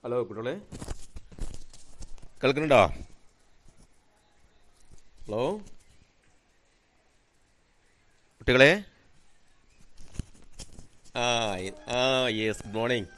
Hello കുട്ടികളെ കേൾക്കുന്നുണ്ടോ hello കുട്ടികളെ ആ ഇ- ആ യെസ് ഗുഡ് മോർണിംഗ്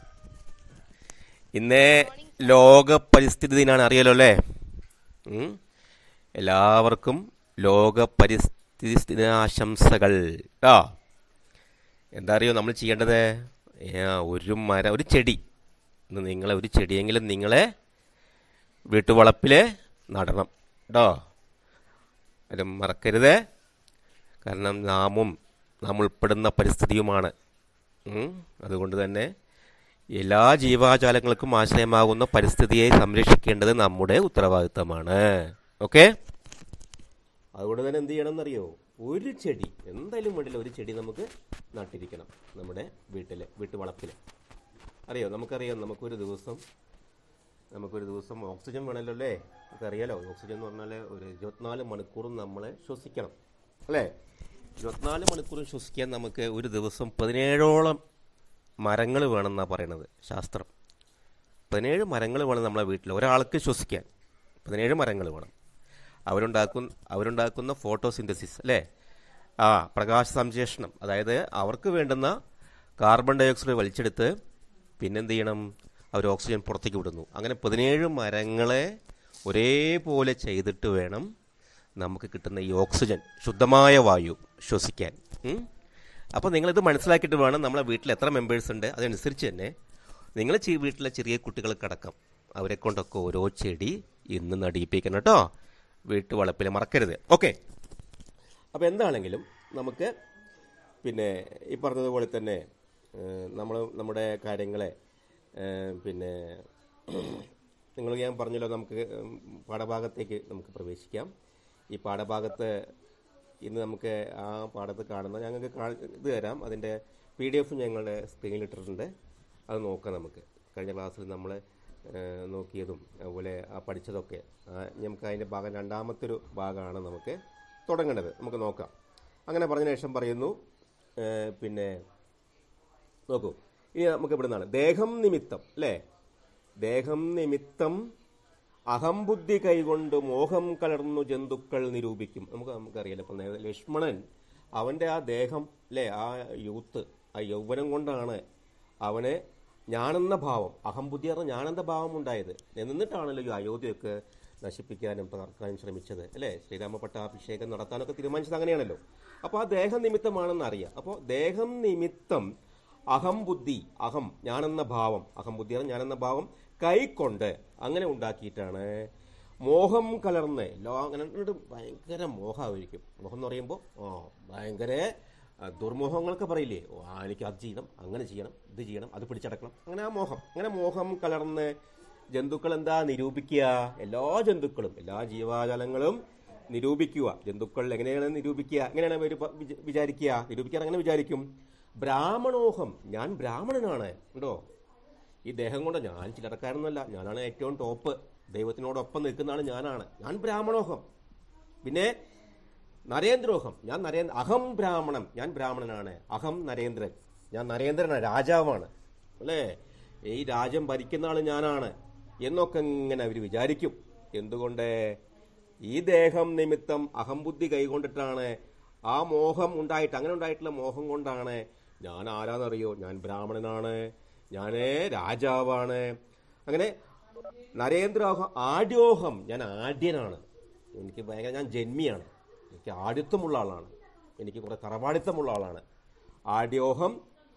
ഇന്ന് ലോക പരിസ്ഥിതി ദിനാണ് അറിയാലോ അല്ലേ ഉം? എല്ലാവർക്കും ലോക പരിസ്ഥിതി ദിനാശംസകൾ ആ എന്താ അറിയോ നമ്മൾ ചെയ്യേണ്ടത് ഏ, ഒരു മരം ഒരു ചെടി ഇന്ന് നിങ്ങളെ ഒരു ചെടിയെങ്കിലും നിങ്ങളെ വീട്ടുവളപ്പിൽ നടണം കേട്ടോ അത് മറക്കരുത് കാരണം നാമും നാം ഉൾപ്പെടുന്ന പരിസ്ഥിതിയുമാണ് ഉം. അതുകൊണ്ട് തന്നെ എല്ലാ ജീവാജാലങ്ങൾക്കും ആശ്രയമാകുന്ന പരിസ്ഥിതിയെ സംരക്ഷിക്കേണ്ടത് നമ്മുടെ ഉത്തരവാദിത്തമാണ് ഓക്കെ അതുകൊണ്ട് തന്നെ എന്ത് ചെയ്യണം എന്നറിയോ ഒരു ചെടി എന്തായാലും വേണ്ടില്ല ഒരു ചെടി നമുക്ക് നട്ടിരിക്കണം നമ്മുടെ വീട്ടിൽ വീട്ടുവളപ്പിൽ അറിയോ നമുക്കറിയാം നമുക്കൊരു ദിവസം നമുക്കൊരു ദിവസം ഓക്സിജൻ വേണമല്ലോ അല്ലേ നമുക്കറിയാലോ ഓക്സിജൻ എന്ന് പറഞ്ഞാൽ ഒരു ഇരുപത്തിനാല് മണിക്കൂറും നമ്മളെ ശ്വസിക്കണം അല്ലേ ഇരുപത്തിനാല് മണിക്കൂറും ശ്വസിക്കാൻ നമുക്ക് ഒരു ദിവസം പതിനേഴോളം മരങ്ങൾ വേണമെന്നാണ് പറയണത് ശാസ്ത്രം പതിനേഴ് മരങ്ങൾ വേണം നമ്മളെ വീട്ടിൽ ഒരാൾക്ക് ശ്വസിക്കാൻ പതിനേഴ് മരങ്ങൾ വേണം അവരുണ്ടാക്കുന്ന അവരുണ്ടാക്കുന്ന ഫോട്ടോസിന്തസിസ് അല്ലേ ആ പ്രകാശ സംശ്ലേഷണം അതായത് അവർക്ക് വേണ്ടുന്ന കാർബൺ ഡൈ ഓക്സൈഡ് വലിച്ചെടുത്ത് പിന്നെന്ത് ചെയ്യണം അവർ ഓക്സിജൻ പുറത്തേക്ക് വിടുന്നു അങ്ങനെ പതിനേഴ് മരങ്ങളെ ഒരേപോലെ ചെയ്തിട്ട് വേണം നമുക്ക് കിട്ടുന്ന ഈ ഓക്സിജൻ ശുദ്ധമായ വായു ശ്വസിക്കാൻ ഉം? അപ്പോൾ നിങ്ങളിത് മനസ്സിലാക്കിയിട്ട് വേണം നമ്മളെ വീട്ടിൽ എത്ര മെമ്പേഴ്സ് ഉണ്ട് അതനുസരിച്ച് തന്നെ നിങ്ങൾ വീട്ടിലെ ചെറിയ കുട്ടികൾക്കടക്കം അവരെ കൊണ്ടൊക്കെ ഓരോ ചെടി ഇന്ന് നടിയിപ്പിക്കണം കേട്ടോ വീട്ടുവളപ്പിൽ മറക്കരുത് ഓക്കെ അപ്പോൾ എന്താണെങ്കിലും നമുക്ക് പിന്നെ ഈ പറഞ്ഞതുപോലെ തന്നെ നമ്മൾ നമ്മുടെ കാര്യങ്ങളെ ഏഹ്, പിന്നെ നിങ്ങൾ ഞാൻ പറഞ്ഞല്ലോ നമുക്ക് ഉം, പാഠഭാഗത്തേക്ക് നമുക്ക് പ്രവേശിക്കാം ഈ പാഠഭാഗത്ത് ഇന്ന് നമുക്ക് ആ പാഠത്ത് കാണുന്ന ഞങ്ങൾക്ക് കാ- ഇത് തരാം അതിൻ്റെ പി ഡി എഫ് ഞങ്ങളുടെ സ്ക്രീനിൽ ഇട്ടിട്ടുണ്ട് അത് നോക്കാം നമുക്ക് കഴിഞ്ഞ ക്ലാസ്സിൽ നമ്മൾ നോക്കിയതും അതുപോലെ ആ പഠിച്ചതൊക്കെ ആ, നമുക്ക് അതിൻ്റെ ഭാഗം രണ്ടാമത്തെ ഒരു ഭാഗമാണ് നമുക്ക് തുടങ്ങേണ്ടത് നമുക്ക് നോക്കാം അങ്ങനെ പറഞ്ഞ ശേഷം പറയുന്നു ഏഹ്, പിന്നെ നോക്കൂ ഇനി നമുക്ക് ഇവിടെ നിന്നാണ് ദേഹം നിമിത്തം അല്ലേ ദേഹം നിമിത്തം അഹംബുദ്ധി കൈകൊണ്ട് മോഹം കലർന്നു ജന്തുക്കൾ നിരൂപിക്കും നമുക്ക് നമുക്കറിയാലോ ഇപ്പം നേരെ ലക്ഷ്മണൻ അവൻ്റെ ആ ദേഹം അല്ലേ ആ യൂത്ത് ആ യൗവനം കൊണ്ടാണ് അവന് ഞാനെന്ന ഭാവം അഹംബുദ്ധി പറഞ്ഞ ഞാനെന്ന ഭാവം ഉണ്ടായത് എന്നിട്ടാണല്ലോ ഈ അയോധ്യയൊക്കെ നശിപ്പിക്കാനും തകർക്കാനും ശ്രമിച്ചത് അല്ലേ ശ്രീരാമ പട്ടാഭിഷേകം നടത്താനൊക്കെ തീരുമാനിച്ചത് അങ്ങനെയാണല്ലോ അപ്പോൾ ആ ദേഹം നിമിത്തമാണെന്ന് അറിയാം അപ്പോൾ ദേഹം നിമിത്തം അഹംബുദ്ധി അഹം ഞാനെന്ന ഭാവം അഹംബുദ്ധി ആണ് ഞാനെന്ന ഭാവം കൈക്കൊണ്ട് അങ്ങനെ ഉണ്ടാക്കിയിട്ടാണ് മോഹം കലർന്ന് എല്ലാ അങ്ങനെ അങ്ങോട്ട് ഭയങ്കര മോഹമായിരിക്കും മോഹം എന്ന് പറയുമ്പോൾ ആ ഭയങ്കര ആ, ദുർമോഹങ്ങളൊക്കെ പറയില്ലേ ഓ ആ എനിക്ക് അത് ചെയ്യണം അങ്ങനെ ചെയ്യണം ഇത് ചെയ്യണം അത് പിടിച്ചടക്കണം അങ്ങനെ ആ മോഹം അങ്ങനെ മോഹം കലർന്ന് ജന്തുക്കൾ എന്താ നിരൂപിക്കുക എല്ലാ ജന്തുക്കളും എല്ലാ ജീവാജാലങ്ങളും നിരൂപിക്കുക ജന്തുക്കൾ എങ്ങനെയാണ് നിരൂപിക്കുക എങ്ങനെയാണ് അവർ വിചാരിക്കുക നിരൂപിക്കാൻ അങ്ങനെ വിചാരിക്കും ബ്രാഹ്മണോഹം ഞാൻ ബ്രാഹ്മണനാണ് ഉണ്ടോ ഈ ദേഹം കൊണ്ട് ഞാൻ ചിലർക്കാരൊന്നുമല്ല ഞാനാണ് ഏറ്റവും ടോപ്പ് ദൈവത്തിനോടൊപ്പം നിൽക്കുന്നതാണ് ഞാനാണ് ഞാൻ ബ്രാഹ്മണോഹം പിന്നെ നരേന്ദ്രോഹം ഞാൻ നരേന്ദ്ര അഹം ബ്രാഹ്മണൻ ഞാൻ ബ്രാഹ്മണനാണ് അഹം നരേന്ദ്രൻ ഞാൻ നരേന്ദ്രനാണ് രാജാവാണ് അല്ലേ ഈ രാജ്യം ഭരിക്കുന്ന ആൾ ഞാനാണ് എന്നൊക്കെ ഇങ്ങനെ അവർ വിചാരിക്കും എന്തുകൊണ്ട് ഈ ദേഹം നിമിത്തം അഹംബുദ്ധി കൈകൊണ്ടിട്ടാണ് ആ മോഹം ഉണ്ടായിട്ട് അങ്ങനെ ഉണ്ടായിട്ടുള്ള മോഹം കൊണ്ടാണ് ഞാൻ ആരാന്നറിയോ ഞാൻ ബ്രാഹ്മണനാണ് ഞാൻ രാജാവാണ് അങ്ങനെ നരേന്ദ്രോഹം ആഢ്യോഹം ഞാൻ ആഢ്യനാണ് എനിക്ക് ഭയങ്കര ഞാൻ ജന്മിയാണ് എനിക്ക് ആഢ്യത്വമുള്ള ആളാണ് എനിക്ക് കുറെ തറവാടിത്തമുള്ള ആളാണ് ആഢ്യോഹം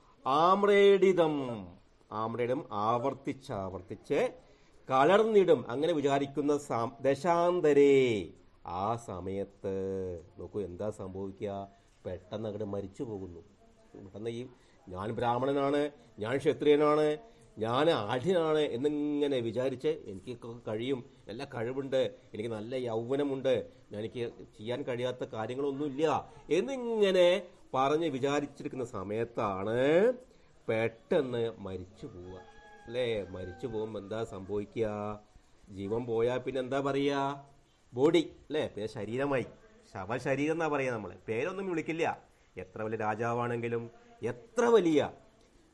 ആമ്രേഡിതം ആമ്രേഡിതം ആവർത്തിച്ചാവർത്തിച്ച് കലർന്നിടും അങ്ങനെ വിചാരിക്കുന്ന സാം- ദശാന്തരേ ആ സമയത്ത് നോക്കൂ എന്താ സംഭവിക്കുക പെട്ടെന്ന് അങ്ങോട്ട് മരിച്ചു പോകുന്നു പെട്ടെന്ന് ഈ ഞാൻ ബ്രാഹ്മണനാണ് ഞാൻ ക്ഷത്രിയനാണ് ഞാൻ ആഢ്യനാണ് എന്നിങ്ങനെ വിചാരിച്ച് എനിക്കൊക്കെ കഴിയും നല്ല കഴിവുണ്ട് എനിക്ക് നല്ല യൗവനമുണ്ട് എനിക്ക് ചെയ്യാൻ കഴിയാത്ത കാര്യങ്ങളൊന്നുമില്ല എന്നിങ്ങനെ പറഞ്ഞ് വിചാരിച്ചിരിക്കുന്ന സമയത്താണ് പെട്ടെന്ന് മരിച്ചു പോവുക അല്ലേ മരിച്ചു പോകുമ്പോൾ എന്താ സംഭവിക്കുക ജീവൻ പോയാൽ പിന്നെ എന്താ പറയുക ബോഡി അല്ലേ പിന്നെ ശരീരമായി ശവശരീരം എന്നാ പറയുക നമ്മളെ പേരൊന്നും വിളിക്കില്ല എത്ര വലിയ രാജാവാണെങ്കിലും എത്ര വലിയ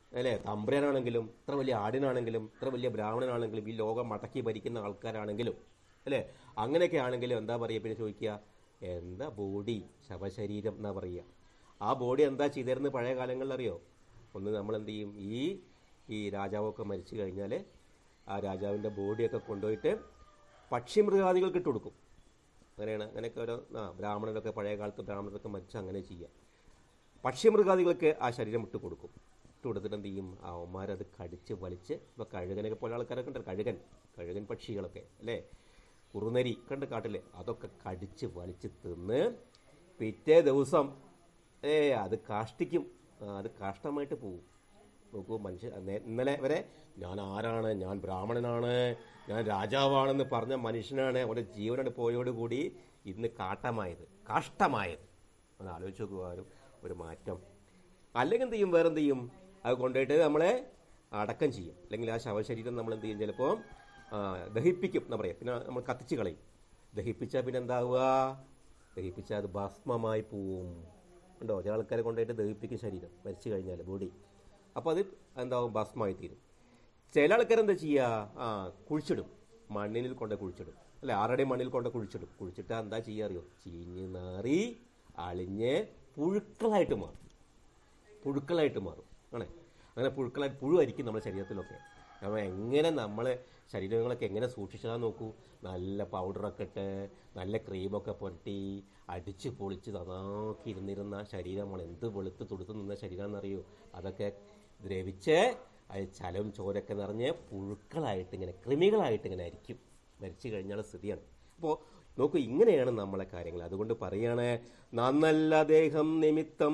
അല്ലേ തമ്പുരാനാണെങ്കിലും ഇത്ര വലിയ ആടിനാണെങ്കിലും ഇത്ര വലിയ ബ്രാഹ്മണനാണെങ്കിലും ഈ ലോകം മടക്കി ഭരിക്കുന്ന ആൾക്കാരാണെങ്കിലും അല്ലേ അങ്ങനെയൊക്കെ ആണെങ്കിലും എന്താ പറയുക പിന്നെ ചോദിക്കുക എന്താ ബോഡി ശവശരീരം എന്നാ പറയുക ആ ബോഡി എന്താ ചെയ്തിരുന്നത് പഴയ കാലങ്ങളിൽ അറിയോ ഒന്ന് നമ്മൾ എന്ത് ചെയ്യും ഈ ഈ രാജാവൊക്കെ മരിച്ചു കഴിഞ്ഞാൽ ആ രാജാവിൻ്റെ ബോഡിയൊക്കെ കൊണ്ടുപോയിട്ട് പക്ഷിമൃഗാദികൾക്ക് ഇട്ട് കൊടുക്കും അങ്ങനെയാണ് അങ്ങനെയൊക്കെ ഓരോ ആ ബ്രാഹ്മണരൊക്കെ പഴയ കാലത്ത് ബ്രാഹ്മണരൊക്കെ മരിച്ച് അങ്ങനെ ചെയ്യുക പക്ഷിമൃഗാദികൾക്ക് ആ ശരീരം ഇട്ട് കൊടുക്കും ഇട്ട് കൊടുത്തിട്ട് എന്ത് ചെയ്യും ആ അവന്മാരത് കടിച്ച് വലിച്ച് ഇപ്പോൾ കഴുകനൊക്കെ പോലെ ആൾക്കാരൊക്കെ ഉണ്ട് കഴുകൻ കഴുകൻ പക്ഷികളൊക്കെ അല്ലേ കുറുനരി കണ്ട് കാട്ടില്ലേ അതൊക്കെ കടിച്ച് വലിച്ച് തിന്ന് പിറ്റേ ദിവസം ഏ അത് കാഷ്ടിക്കും ആ, അത് കാഷ്ടമായിട്ട് പോകും നോക്കൂ മനുഷ്യ നേ- ഇന്നലെ വരെ ഞാൻ ആരാണ് ഞാൻ ബ്രാഹ്മണനാണ് ഞാൻ രാജാവാണെന്ന് പറഞ്ഞ മനുഷ്യനാണ് അവൻ്റെ ജീവനാണ് പോയോടുകൂടി ഇന്ന് കാട്ടമായത് കാഷ്ടമായത് ഒന്ന് ആലോചിച്ച് നോക്കുക ഒരു ഒരു മാറ്റം അല്ലെങ്കിൽ എന്ത് ചെയ്യും വേറെ എന്ത് ചെയ്യും അത് കൊണ്ടുപോയിട്ട് നമ്മളെ അടക്കം ചെയ്യും അല്ലെങ്കിൽ ആ ശവശരീരം നമ്മൾ എന്ത് ചെയ്യും ചിലപ്പോൾ ദഹിപ്പിക്കും എന്നാ പറയാം പിന്നെ നമ്മൾ കത്തിച്ച് കളയും ദഹിപ്പിച്ചാൽ പിന്നെ എന്താവുക ദഹിപ്പിച്ചാൽ അത് ഭസ്മമായി പോവും ഉണ്ടോ ചില ആൾക്കാരെ കൊണ്ടുപോയിട്ട് ദഹിപ്പിക്കും ശരീരം മരിച്ചു കഴിഞ്ഞാൽ ബോഡി അപ്പോൾ അത് എന്താവും ഭസ്മമായി തീരും ചില ആൾക്കാർ എന്താ ചെയ്യുക ആ കുഴിച്ചിടും മണ്ണിൽ കൊണ്ട് കുഴിച്ചിടും അല്ലെ ആരുടെ മണ്ണിൽ കൊണ്ട് കുഴിച്ചിടും കുഴിച്ചിട്ട് എന്താ ചെയ്യുക അറിയോ ചീഞ്ഞ് നാറി അളിഞ്ഞ് പുഴുക്കളായിട്ട് മാറും പുഴുക്കളായിട്ട് മാറും ആണേ അങ്ങനെ പുഴുക്കളായിട്ട് പുഴുവായിരിക്കും നമ്മുടെ ശരീരത്തിലൊക്കെ അപ്പോൾ എങ്ങനെ നമ്മൾ ശരീരങ്ങളൊക്കെ എങ്ങനെ സൂക്ഷിച്ചാൽ നോക്കൂ നല്ല പൗഡറൊക്കെ ഇട്ട് നല്ല ക്രീമൊക്കെ പുരട്ടി അടിച്ച് പൊളിച്ച് നന്നാക്കി ഇരുന്നിരുന്ന ശരീരമാണ് എന്ത് വെളുത്ത് തുടുത്ത് നിന്ന ശരീരമാണെന്നറിയോ അതൊക്കെ ദ്രവിച്ച് അത് ചലവും ചോരൊക്കെ നിറഞ്ഞ് പുഴുക്കളായിട്ട് ഇങ്ങനെ കൃമികളായിട്ട് ഇങ്ങനെ ആയിരിക്കും മരിച്ചു കഴിഞ്ഞാൽ സ്ഥിതിയാണ് അപ്പോൾ നോക്കൂ ഇങ്ങനെയാണ് നമ്മളെ കാര്യങ്ങൾ അതുകൊണ്ട് പറയാണ് നന്നല്ല ദേഹം നിമിത്തം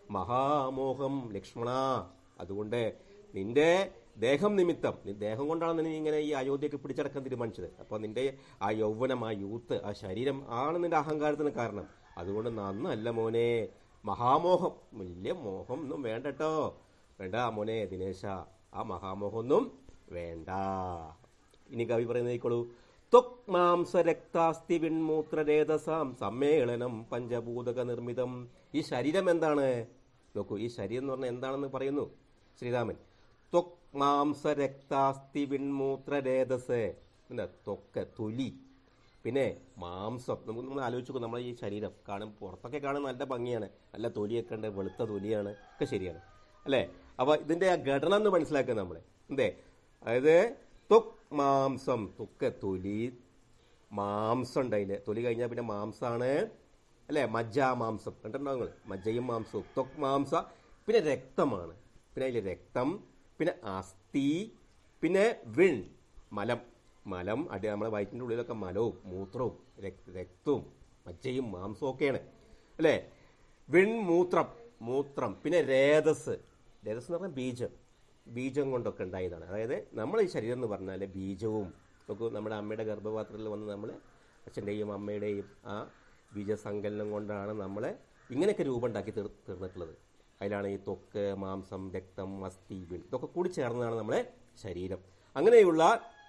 മഹാമോഹം ലക്ഷ്മണ അതുകൊണ്ട് നിന്റെ ദേഹം നിമിത്തം നി ദേഹം കൊണ്ടാണ് നീ ഇങ്ങനെ ഈ അയോധ്യക്ക് പിടിച്ചടക്കാൻ തീരുമാനിച്ചത് അപ്പോൾ നിന്റെ ആ യൗവനം ആ യൂത്ത് ആ ശരീരം ആണ് നിന്റെ അഹങ്കാരത്തിന് കാരണം അതുകൊണ്ട് നന്നല്ല മോനെ മഹാമോഹം വലിയ മോഹം ഒന്നും വേണ്ട കേട്ടോ വേണ്ട മോനെ ദിനേശ ആ മഹാമോഹമൊന്നും വേണ്ട ഇനി കവി പറയുന്നത് കേൾക്കോളൂ ത്വക് മാംസരക്താസ്തി വിൺമൂത്രരേതസാം സമ്മേളനം പഞ്ചഭൂതക നിർമ്മിതം ഈ ശരീരം എന്താണ് നോക്കൂ ഈ ശരീരം എന്ന് പറഞ്ഞാൽ എന്താണെന്ന് പറയുന്നു ശ്രീരാമൻ ത്വക് മാംസരക്താസ്തി വിൺമൂത്രരേതസ് എന്താ ത്വക്ക് തൊലി പിന്നെ മാംസം നമുക്ക് നമ്മൾ ആലോചിച്ച് നോക്കും നമ്മളെ ഈ ശരീരം കാണും പുറത്തൊക്കെ കാണാൻ നല്ല ഭംഗിയാണ് നല്ല തൊലിയൊക്കെ ഉണ്ട് വെളുത്ത തൊലിയാണ് ഒക്കെ ശരിയാണ് അല്ലേ അപ്പോൾ ഇതിൻ്റെ ആ ഘടന എന്ന് മനസ്സിലാക്കുക നമ്മൾ എന്തേ അതായത് ത്വക് മാംസം ത്വക്ക് തൊലി മാംസം ഉണ്ട് അതിൽ തൊലി കഴിഞ്ഞാൽ പിന്നെ മാംസമാണ് അല്ലേ മജ്ജ മാംസം കണ്ടിട്ടുണ്ടോ നിങ്ങൾ മജ്ജയും മാംസവും ത്വക് മാംസ പിന്നെ രക്തമാണ് പിന്നെ അതിൽ രക്തം പിന്നെ അസ്ഥി പിന്നെ വിൺ മലം മലം അടി നമ്മുടെ വയറ്റിൻ്റെ ഉള്ളിലൊക്കെ മലവും മൂത്രവും രക്- രക്തവും മജ്ജയും മാംസവും ഒക്കെയാണ് അല്ലേ വിൺ മൂത്രം മൂത്രം പിന്നെ രേതസ് രേതസ് എന്ന് പറഞ്ഞാൽ ബീജം ബീജം കൊണ്ടൊക്കെ ഉണ്ടായതാണ് അതായത് നമ്മളെ ഈ ശരീരം എന്ന് പറഞ്ഞാൽ ബീജവും നോക്കൂ നമ്മുടെ അമ്മയുടെ ഗർഭപാത്രത്തിൽ വന്ന് നമ്മൾ അച്ഛൻ്റെയും അമ്മയുടെയും ആ ബീജസങ്കലനം കൊണ്ടാണ് നമ്മളെ ഇങ്ങനെയൊക്കെ രൂപം ഉണ്ടാക്കി തീർ തീർന്നിട്ടുള്ളത് അതിലാണ് ഈ ത്വക്ക് മാംസം രക്തം അസ്ഥി വിൺ ഇതൊക്കെ കൂടി ചേർന്നതാണ് നമ്മളെ ശരീരം അങ്ങനെയുള്ള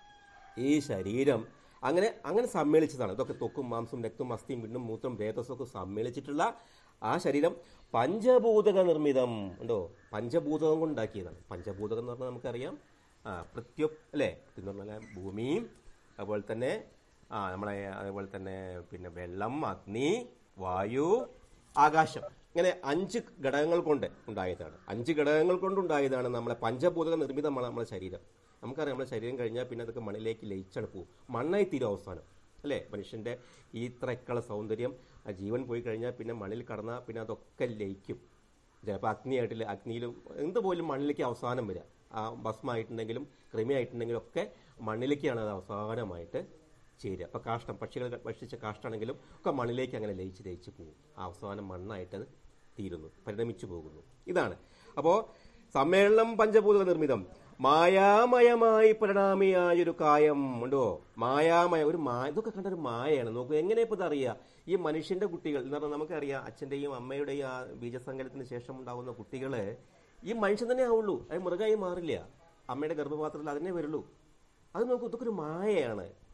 ഈ ശരീരം അങ്ങനെ അങ്ങനെ സമ്മേളിച്ചതാണ് ഇതൊക്കെ ത്വക്കും മാംസം രക്തവും അസ്ഥിയും വിണ്ണും മൂത്രം രേതസ്സും ഒക്കെ സമ്മേളിച്ചിട്ടുള്ള ആ ശരീരം പഞ്ചഭൂതക നിർമ്മിതം ഉണ്ടോ പഞ്ചഭൂതകം കൊണ്ടുണ്ടാക്കിയതാണ് പഞ്ചഭൂതകം എന്ന് പറഞ്ഞാൽ നമുക്കറിയാം ആ പ്രത്യുപ് അല്ലേ എന്ന് പറഞ്ഞാൽ ഭൂമിയും അതുപോലെ തന്നെ ആ നമ്മളെ അതുപോലെ തന്നെ പിന്നെ വെള്ളം അഗ്നി വായു ആകാശം ഇങ്ങനെ അഞ്ച് ഘടകങ്ങൾ കൊണ്ട് ഉണ്ടായതാണ് അഞ്ച് ഘടകങ്ങൾ കൊണ്ടുണ്ടായതാണ് നമ്മളെ പഞ്ചഭൂതക നിർമ്മിതമാണ് നമ്മുടെ ശരീരം നമുക്കറിയാം നമ്മുടെ ശരീരം കഴിഞ്ഞാൽ പിന്നെ അതൊക്കെ മണ്ണിലേക്ക് ലയിച്ചാണ് പോകും മണ്ണായി തീരും അവസാനം അല്ലേ മനുഷ്യൻ്റെ ഈ ഇത്രയൊക്കെയുള്ള സൗന്ദര്യം ആ ജീവൻ പോയി കഴിഞ്ഞാൽ പിന്നെ മണ്ണിൽ കടന്നാൽ പിന്നെ അതൊക്കെ ലയിക്കും ചിലപ്പോൾ അഗ്നിയായിട്ടില്ല അഗ്നിയിലും എന്തുപോലും മണ്ണിലേക്ക് അവസാനം വരിക ആ ഭസ്മമായിട്ടുണ്ടെങ്കിലും കൃമിയായിട്ടുണ്ടെങ്കിലും ഒക്കെ മണ്ണിലേക്കാണ് അത് അവസാനമായിട്ട് ചേരുക അപ്പോൾ കാഷ്ടം പക്ഷികൾ ഭക്ഷിച്ച കാഷ്ടാണെങ്കിലും ഒക്കെ മണ്ണിലേക്ക് അങ്ങനെ ലയിച്ച് ലയിച്ച് പോകും ആ അവസാനം മണ്ണായിട്ട് അത് തീരുന്നു പരിണമിച്ചു പോകുന്നു ഇതാണ് അപ്പോൾ സമ്മേളനം പഞ്ചഭൂത നിർമ്മിതം മായാമയമായി പരിണാമിയായൊരു കായം ഉണ്ടോ മായാമയ ഒരു മായ ഇതൊക്കെ കണ്ട ഒരു മായയാണ് നോക്കൂ എങ്ങനെ ഇപ്പോൾ ഇതറിയുക ഈ മനുഷ്യന്റെ കുട്ടികൾ എന്ന് പറഞ്ഞാൽ നമുക്കറിയാം അച്ഛൻ്റെയും അമ്മയുടെയും ആ ബീജസങ്കലത്തിന് ശേഷം ഉണ്ടാകുന്ന കുട്ടികൾ ഈ മനുഷ്യൻ തന്നെ ആവുള്ളൂ അത് മൃഗമായി മാറില്ല അമ്മയുടെ ഗർഭപാത്രത്തിൽ അതിനെ വരുള്ളൂ അത് നോക്കൂ ഇതൊക്കെ ഒരു മായയാണ്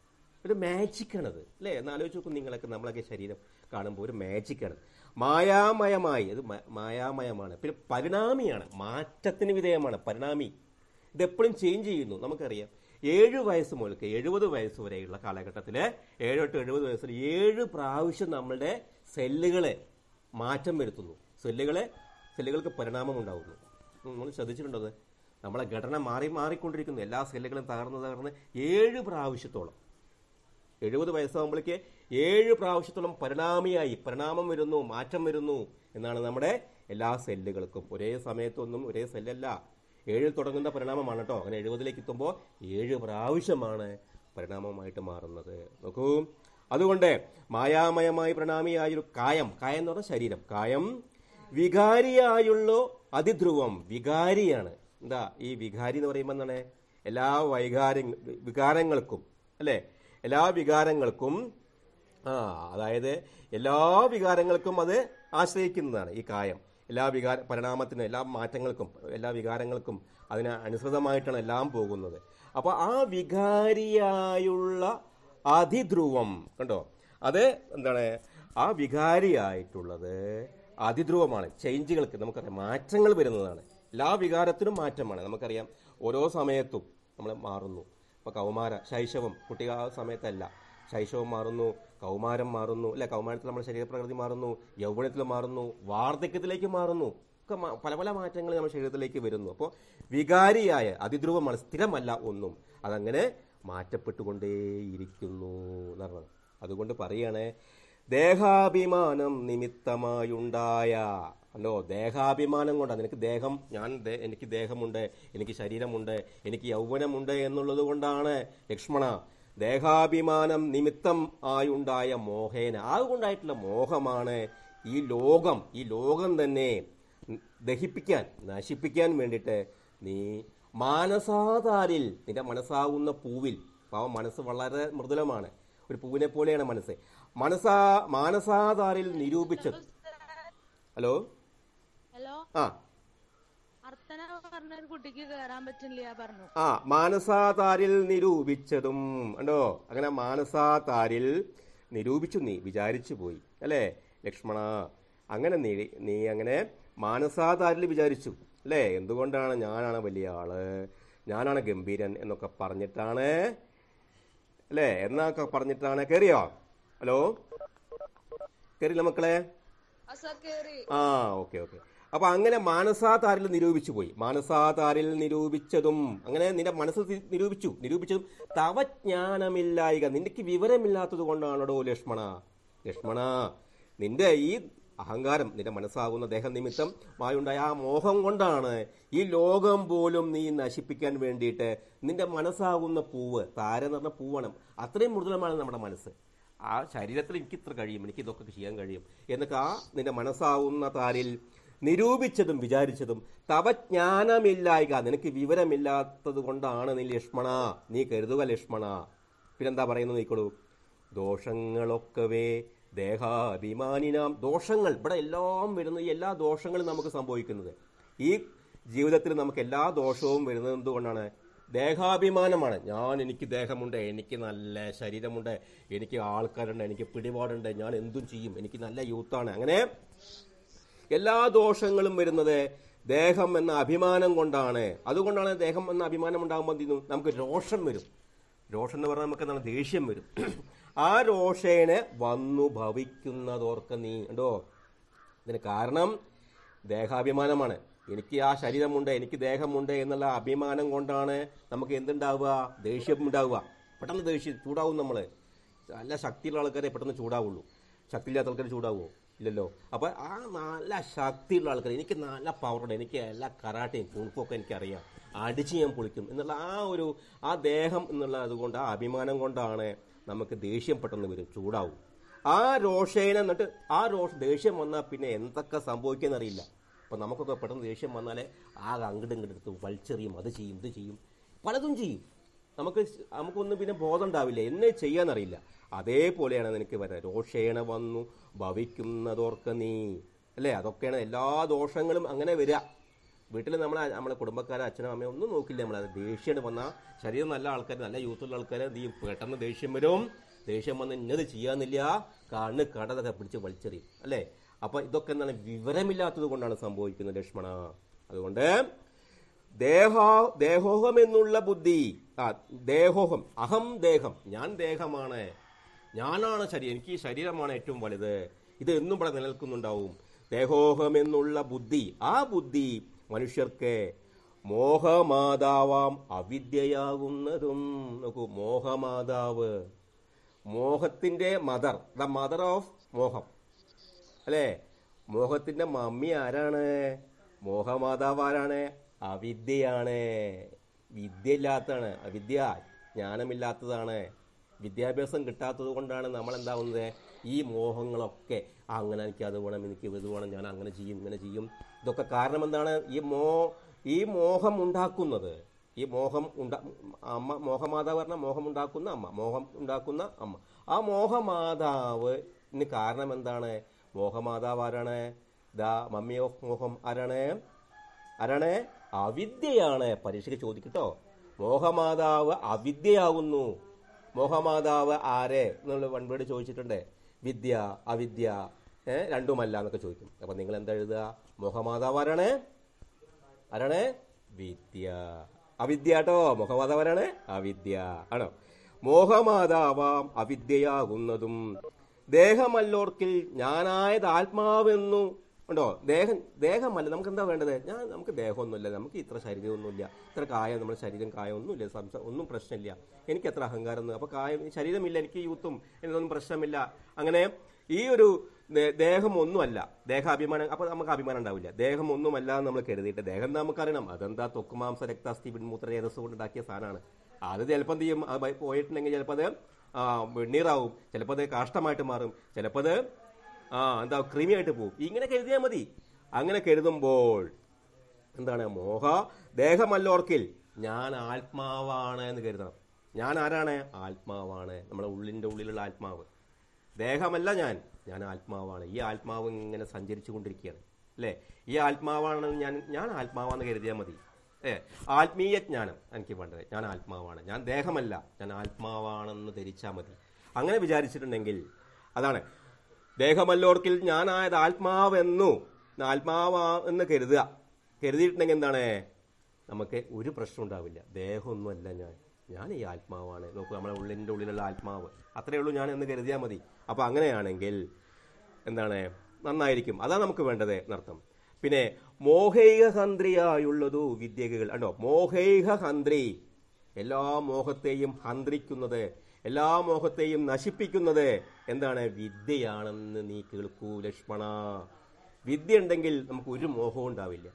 ഒരു മാജിക്കാണത് അല്ലേ എന്ന് ആലോചിച്ച് നോക്കും നിങ്ങളൊക്കെ നമ്മളൊക്കെ ശരീരം കാണുമ്പോൾ ഒരു മാജിക്കാണ് മായാമയമായി അത് മ- മായാമയമാണ് പിന്നെ പരിണാമിയാണ് മാറ്റത്തിന് വിധേയമാണ് പരിണാമി ഇതെപ്പോഴും ചേഞ്ച് ചെയ്യുന്നു നമുക്കറിയാം ഏഴ് വയസ്സ് മുതൽക്ക് എഴുപത് വയസ്സ് വരെയുള്ള കാലഘട്ടത്തിൽ ഏഴ് തൊട്ട് എഴുപത് വയസ്സിൽ ഏഴ് പ്രാവശ്യം നമ്മളുടെ സെല്ലുകളെ മാറ്റം വരുത്തുന്നു സെല്ലുകളെ സെല്ലുകൾക്ക് പരിണാമം ഉണ്ടാകുന്നു നമ്മൾ ശ്രദ്ധിച്ചിട്ടുണ്ടോ അത് നമ്മളെ ഘടന മാറി മാറിക്കൊണ്ടിരിക്കുന്നു എല്ലാ സെല്ലുകളും തകർന്ന് തകർന്ന് ഏഴ് പ്രാവശ്യത്തോളം എഴുപത് വയസ്സാകുമ്പോഴേക്ക് ഏഴ് പ്രാവശ്യത്തോളം പരിണാമിയായി പരിണാമം വരുന്നു മാറ്റം വരുന്നു എന്നാണ് നമ്മുടെ എല്ലാ സെല്ലുകൾക്കും ഒരേ സമയത്തൊന്നും ഒരേ സെല്ലല്ല ഏഴിൽ തുടങ്ങുന്ന പരിണാമമാണ് കേട്ടോ അങ്ങനെ എഴുപതിലേക്ക് എത്തുമ്പോൾ ഏഴ് പ്രാവശ്യമാണ് പരിണാമമായിട്ട് മാറുന്നത് നോക്കൂ അതുകൊണ്ട് മായാമയമായി പ്രണാമിയായൊരു കായം കായം എന്ന് പറഞ്ഞാൽ ശരീരം കായം വികാരിയായുള്ള അതിധ്രുവം വികാരിയാണ് എന്താ ഈ വികാരി എന്ന് പറയുമ്പോൾ എന്താണ് എല്ലാ വൈകാര വികാരങ്ങൾക്കും അല്ലേ എല്ലാ വികാരങ്ങൾക്കും ആ അതായത് എല്ലാ വികാരങ്ങൾക്കും അത് ആശ്രയിക്കുന്നതാണ് ഈ കായം എല്ലാ വികാര പരിണാമത്തിനും എല്ലാ മാറ്റങ്ങൾക്കും എല്ലാ വികാരങ്ങൾക്കും അതിന് അനുസൃതമായിട്ടാണ് എല്ലാം പോകുന്നത് അപ്പോൾ ആ വികാരിയായുള്ള അതിധ്രുവം കണ്ടോ അത് എന്താണ് ആ വികാരിയായിട്ടുള്ളത് അതിധ്രുവമാണ് ചേഞ്ചുകൾക്ക് നമുക്കറിയാം മാറ്റങ്ങൾ വരുന്നതാണ് എല്ലാ വികാരത്തിനും മാറ്റമാണ് നമുക്കറിയാം ഓരോ സമയത്തും നമ്മൾ മാറുന്നു ഇപ്പോൾ കൗമാര ശൈശവം കുട്ടികൾ ആ സമയത്തല്ല ശൈശവം മാറുന്നു കൗമാരം മാറുന്നു അല്ലെ കൗമാരത്തിൽ നമ്മുടെ ശരീരപ്രകൃതി മാറുന്നു യൗവനത്തിൽ മാറുന്നു വാർദ്ധക്യത്തിലേക്ക് മാറുന്നു ഒക്കെ മാ- പല പല മാറ്റങ്ങൾ നമ്മുടെ ശരീരത്തിലേക്ക് വരുന്നു അപ്പോൾ വികാരിയായ അതിധ്രുവമാണ് സ്ഥിരമല്ല ഒന്നും അതങ്ങനെ മാറ്റപ്പെട്ടുകൊണ്ടേയിരിക്കുന്നു എന്നാണ് അതുകൊണ്ട് പറയണേ ദേഹാഭിമാനം നിമിത്തമായുണ്ടായ അല്ലോ ദേഹാഭിമാനം കൊണ്ടാണ് നിനക്ക് ദേഹം ഞാൻ ദേ- എനിക്ക് ദേഹമുണ്ട് എനിക്ക് ശരീരമുണ്ട് എനിക്ക് യൗവനമുണ്ട് എന്നുള്ളത് കൊണ്ടാണ് ലക്ഷ്മണ ദേഹാഭിമാനം നിമിത്തം ആയുണ്ടായ മോഹേന അതുകൊണ്ടായിട്ടുള്ള മോഹമാണ് ഈ ലോകം ഈ ലോകം തന്നെ ദഹിപ്പിക്കാൻ നശിപ്പിക്കാൻ വേണ്ടിയിട്ട് നീ മാനസാതാരിൽ നിന്റെ മനസ്സാകുന്ന പൂവിൽ പാവം മനസ്സ് വളരെ മൃദുലമാണ് ഒരു പൂവിനെ പോലെയാണ് മനസ്സ് മനസാ മാനസാതാരിൽ നിരൂപിച്ചത് ഹലോ ഹലോ ആ അർച്ചന പറഞ്ഞ ഒരു കുട്ടിക്ക് കേറാൻ പറ്റില്ല പറഞ്ഞു ആ മാനസാതാരിൽ നിരൂപിച്ചതും ഉണ്ടോ അങ്ങനെ മാനസാതാരിൽ നിരൂപിച്ചു നീ വിചാരിച്ചു പോയി അല്ലേ ലക്ഷ്മണ അങ്ങനെ നീ നീ അങ്ങനെ മാനസാതാരിൽ വിചാരിച്ചു അല്ലേ എന്തുകൊണ്ടാണ് ഞാനാണ് വലിയ ആള് ഞാനാണ് ഗംഭീരൻ എന്നൊക്കെ പറഞ്ഞിട്ടാണ് അല്ലേ എന്നൊക്കെ പറഞ്ഞിട്ടാണ് കയറിയോ ഹലോ കയറില്ല മക്കളെ ആ ഓക്കെ ഓക്കെ അപ്പൊ അങ്ങനെ മാനസാതാരിൽ നിരൂപിച്ചു പോയി മാനസാതാരിൽ നിരൂപിച്ചതും അങ്ങനെ നിന്റെ മനസ്സ് തി- നിരൂപിച്ചു നിരൂപിച്ചതും തവ ജ്ഞാനമില്ലായിക നിനക്ക് വിവരമില്ലാത്തത് കൊണ്ടാണോ ലക്ഷ്മണ ലക്ഷ്മണ നിന്റെ ഈ അഹങ്കാരം നിന്റെ മനസ്സാകുന്ന ദേഹം നിമിത്തം മായുണ്ടായ ആ മോഹം കൊണ്ടാണ് ഈ ലോകം പോലും നീ നശിപ്പിക്കാൻ വേണ്ടിയിട്ട് നിന്റെ മനസ്സാകുന്ന പൂവ് താര എന്ന് പറഞ്ഞ പൂവാണ് അത്രയും മൃദുലമാണ് നമ്മുടെ മനസ്സ് ആ ശരീരത്തിൽ എനിക്ക് ഇത്ര കഴിയും എനിക്ക് ഇതൊക്കെ ചെയ്യാൻ കഴിയും എന്നൊക്കെ ആ നിന്റെ മനസ്സാവുന്ന താരിൽ നിരൂപിച്ചതും വിചാരിച്ചതും തവ ജ്ഞാനമില്ലായിക നിനക്ക് വിവരമില്ലാത്തത് കൊണ്ടാണ് നീ ലക്ഷ്മണ നീ കരുതുക ലക്ഷ്മണ പിന്നെന്താ പറയുന്നത് നീക്കോളൂ ദോഷങ്ങളൊക്കവേ ദേഹാഭിമാനിനാം ദോഷങ്ങൾ ഇവിടെ എല്ലാം വരുന്നത് ഈ എല്ലാ ദോഷങ്ങളും നമുക്ക് സംഭവിക്കുന്നത് ഈ ജീവിതത്തിൽ നമുക്ക് എല്ലാ ദോഷവും വരുന്നത് എന്തുകൊണ്ടാണ് ദേഹാഭിമാനമാണ് ഞാൻ എനിക്ക് ദേഹമുണ്ട് എനിക്ക് നല്ല ശരീരമുണ്ട് എനിക്ക് ആൾക്കാരുണ്ട് എനിക്ക് പിടിപാടുണ്ട് ഞാൻ എന്തും ചെയ്യും എനിക്ക് നല്ല യൂത്താണ് അങ്ങനെ എല്ലാ ദോഷങ്ങളും വരുന്നത് ദേഹം എന്ന അഭിമാനം കൊണ്ടാണ് അതുകൊണ്ടാണ് ദേഹം എന്ന അഭിമാനം ഉണ്ടാകുമ്പോൾ എന്ത് ചെയ്യുന്നു നമുക്ക് രോഷം വരും രോഷം എന്ന് പറഞ്ഞാൽ നമുക്ക് എന്താണ് ദേഷ്യം വരും ആ രോഷേനെ വന്നു ഭവിക്കുന്നതോർക്ക നീ ഉണ്ടോ ഇതിന് കാരണം ദേഹാഭിമാനമാണ് എനിക്ക് ആ ശരീരമുണ്ട് എനിക്ക് ദേഹമുണ്ട് എന്നുള്ള അഭിമാനം കൊണ്ടാണ് നമുക്ക് എന്തുണ്ടാവുക ദേഷ്യം ഉണ്ടാവുക പെട്ടെന്ന് ദേഷ്യം ചൂടാവും നമ്മൾ നല്ല ശക്തിയുള്ള ആൾക്കാരെ പെട്ടെന്ന് ചൂടാവുള്ളൂ ശക്തിയില്ലാത്ത ആൾക്കാർ ചൂടാവുമോ ഇല്ലല്ലോ അപ്പോൾ ആ നല്ല ശക്തിയുള്ള ആൾക്കാർ എനിക്ക് നല്ല പവറുണ്ട് എനിക്ക് എല്ലാ കരാട്ടയും കുണുക്കൊക്കെ എനിക്കറിയാം അടിച്ച് ഞാൻ പൊളിക്കും എന്നുള്ള ആ ഒരു ആ ദേഹം എന്നുള്ള അതുകൊണ്ട് ആ അഭിമാനം കൊണ്ടാണ് നമുക്ക് ദേഷ്യം പെട്ടെന്ന് വരും ചൂടാവും ആ രോഷേന എന്നിട്ട് ആ രോഷ ദേഷ്യം വന്നാൽ പിന്നെ എന്തൊക്കെ സംഭവിക്കുമെന്ന് അറിയില്ല അപ്പം നമുക്കൊക്കെ പെട്ടെന്ന് ദേഷ്യം വന്നാലേ ആകെ അങ്ങോട്ട് ഇങ്ങോട്ട് എടുത്ത് വലിച്ചെറിയും അത് ചെയ്യും ഇത് ചെയ്യും പലതും ചെയ്യും നമുക്ക് സ്- നമുക്കൊന്നും പിന്നെ ബോധം ഉണ്ടാവില്ല എന്നെ ചെയ്യാന്നറിയില്ല അതേപോലെയാണ് നിനക്ക് വരുന്നത് രോഷേണ വന്നു ഭവിക്കുന്നതോർക്ക നീ അല്ലേ അതൊക്കെയാണ് എല്ലാ ദോഷങ്ങളും അങ്ങനെ വരിക വീട്ടിൽ നമ്മളെ നമ്മളെ കുടുംബക്കാരെ അച്ഛനും അമ്മയും ഒന്നും നോക്കില്ല നമ്മൾ ദേഷ്യമാണ് വന്നാൽ ശരീരം നല്ല ആൾക്കാർ നല്ല യൂത്തുള്ള ആൾക്കാർ എന്ത് ചെയ്യും പെട്ടെന്ന് ദേഷ്യം വരും ദേഷ്യം വന്ന് ഇന്നത് ചെയ്യാന്നില്ല കണ്ണ് കടതൊക്കെ പിടിച്ച് വലിച്ചെറിയും അല്ലേ അപ്പൊ ഇതൊക്കെ എന്താണ് വിവരമില്ലാത്തത് കൊണ്ടാണ് സംഭവിക്കുന്നത് ലക്ഷ്മണ അതുകൊണ്ട് ദേഹ ദേഹോഹം എന്നുള്ള ബുദ്ധി ആ ദേഹോഹം അഹം ദേഹം ഞാൻ ദേഹമാണ് ഞാനാണ് ശരീരം എനിക്ക് ഈ ശരീരമാണ് ഏറ്റവും വലുത് ഇത് എന്നും ഇവിടെ നിലനിൽക്കുന്നുണ്ടാവും ദേഹോഹം എന്നുള്ള ബുദ്ധി ആ ബുദ്ധി മനുഷ്യർക്ക് മോഹമാതാവാം അവിദ്യയാകുന്നതും നോക്കൂ മോഹമാതാവ് മോഹത്തിന്റെ മദർ ദ മദർ ഓഫ് മോഹം അല്ലേ മോഹത്തിന്റെ മമ്മി ആരാണ് മോഹമാതാവ് ആരാണ് അവിദ്യയാണ് വിദ്യ ഇല്ലാത്തതാണ് അവിദ്യ ജ്ഞാനമില്ലാത്തതാണ് വിദ്യാഭ്യാസം കിട്ടാത്തത് കൊണ്ടാണ് നമ്മൾ എന്താവുന്നത് ഈ മോഹങ്ങളൊക്കെ ആ, അങ്ങനെ എനിക്ക് അത് വേണം എനിക്ക് ഇത് വേണം ഞാൻ അങ്ങനെ ചെയ്യും ഇങ്ങനെ ചെയ്യും ഇതൊക്കെ കാരണം എന്താണ് ഈ മോ ഈ മോഹം ഉണ്ടാക്കുന്നത് ഈ മോഹം ഉണ്ടാ അമ്മ മോഹമാതാവ് പറഞ്ഞ മോഹം ഉണ്ടാക്കുന്ന അമ്മ മോഹം ഉണ്ടാക്കുന്ന അമ്മ ആ മോഹമാതാവിന് കാരണം എന്താണ് മോഹമാതാവ് ആരാണ് ദ മമ്മി ഓഫ് മോഹം ആരാണ് ആരാണ് അവിദ്യയാണ് പരീക്ഷയ്ക്ക് ചോദിക്കട്ടോ മോഹമാതാവ് അവിദ്യയാകുന്നു മോഹമാതാവ് ആരെ എന്നുള്ള വൺവേഡ് ചോദിച്ചിട്ടുണ്ട് വിദ്യ അവിദ്യ ഏ, രണ്ടുമല്ല എന്നൊക്കെ ചോദിക്കും അപ്പൊ നിങ്ങൾ എന്താ എഴുതുക മോഹമാതാവ് ആരാണ് ആരാണ് വിദ്യ അവിദ്യ കേട്ടോ മോഹമാതാവ് ആരാണ് അവിദ്യ ആണോ മോഹമാതാവാം അവിദ്യയാകുന്നതും ദേഹമല്ലോർക്കിൽ ഞാനായത് ആത്മാവെന്നു ഉണ്ടോ ദേഹം ദേഹമല്ല നമുക്ക് എന്താ വേണ്ടത് ഞാൻ നമുക്ക് ദേഹമൊന്നുമില്ല നമുക്ക് ഇത്ര ശരീരമൊന്നുമില്ല ഇത്ര കായം നമ്മുടെ ശരീരം കായമൊന്നുമില്ല സംസാ ഒന്നും പ്രശ്നമില്ല എനിക്ക് എത്ര അഹങ്കാരം ഒന്നും അപ്പൊ കായം ശരീരമില്ല എനിക്ക് യൂത്തും എന്നൊന്നും പ്രശ്നമില്ല അങ്ങനെ ഈ ഒരു ദേ- ദേഹം ഒന്നുമല്ല ദേഹാഭിമാനം അപ്പൊ നമുക്ക് അഭിമാനം ഉണ്ടാവില്ല ദേഹം ഒന്നുമല്ല എന്ന് നമ്മൾ കരുതിയിട്ട് ദേഹം നമുക്കറിയണം അതെന്താ തൊക്കുമാംസ രക്താസ്ഥി പിൻമൂത്ര രസം കൊണ്ട് ഉണ്ടാക്കിയ സാധനമാണ് അത് ചിലപ്പോൾ എന്ത് ചെയ്യും അത് പോയി- പോയിട്ടുണ്ടെങ്കിൽ ചിലപ്പോൾ അത് ആ, വെണ്ണീറാവും ചിലപ്പോൾ അത് കാഷ്ടമായിട്ട് മാറും ചിലപ്പോൾ അത് ആ എന്താ ക്രിമിയായിട്ട് പോകും ഇങ്ങനെ കരുതിയാൽ മതി അങ്ങനെ കരുതുമ്പോൾ എന്താണ് മോഹ ദേഹമല്ലോർക്കിൽ ഞാൻ ആത്മാവാണ് എന്ന് കരുതണം ഞാൻ ആരാണ് ആത്മാവാണ് നമ്മുടെ ഉള്ളിന്റെ ഉള്ളിലുള്ള ആത്മാവ് ദേഹമല്ല ഞാൻ ഞാൻ ആത്മാവാണ് ഈ ആത്മാവ് ഇങ്ങനെ സഞ്ചരിച്ചു കൊണ്ടിരിക്കുകയാണ് അല്ലേ ഈ ആത്മാവാണ് ഞാൻ ഞാൻ ആത്മാവാന്ന് കരുതിയാൽ മതി ഏ ആത്മീയ ജ്ഞാനം എനിക്ക് വേണ്ടത് ഞാൻ ആത്മാവാണ് ഞാൻ ദേഹമല്ല ഞാൻ ആത്മാവാണെന്ന് ധരിച്ചാൽ മതി അങ്ങനെ വിചാരിച്ചിട്ടുണ്ടെങ്കിൽ അതാണ് ദേഹമല്ലോർക്കിൽ ഞാനായത് ആത്മാവെന്നു ആത്മാവാ എന്ന് കരുതുക കരുതിയിട്ടുണ്ടെങ്കിൽ എന്താണ് നമുക്ക് ഒരു പ്രശ്നം ഉണ്ടാവില്ല ദേഹമൊന്നുമല്ല ഞാൻ ഞാൻ ഈ ആത്മാവാണ് നോക്കൂ നമ്മുടെ ഉള്ളിൻ്റെ ഉള്ളിലുള്ള ആത്മാവ് അത്രയേ ഉള്ളൂ ഞാൻ എന്ന് കരുതിയാൽ മതി അപ്പോൾ അങ്ങനെയാണെങ്കിൽ എന്താണ് നന്നായിരിക്കും അതാ നമുക്ക് വേണ്ടത് എന്നർത്ഥം പിന്നെ മോഹൈക ഹന്ത്രിയായുള്ളതു വിദ്യകൾ ഉണ്ടോ മോഹൈക ഹന്ത്രി എല്ലാ മോഹത്തെയും ഹന്ത്രിക്കുന്നത് എല്ലാ മോഹത്തെയും നശിപ്പിക്കുന്നത് എന്താണ് വിദ്യയാണെന്ന് നീ കേൾക്കൂ ലക്ഷ്മണ വിദ്യ ഉണ്ടെങ്കിൽ നമുക്ക് ഒരു മോഹവും ഉണ്ടാവില്ല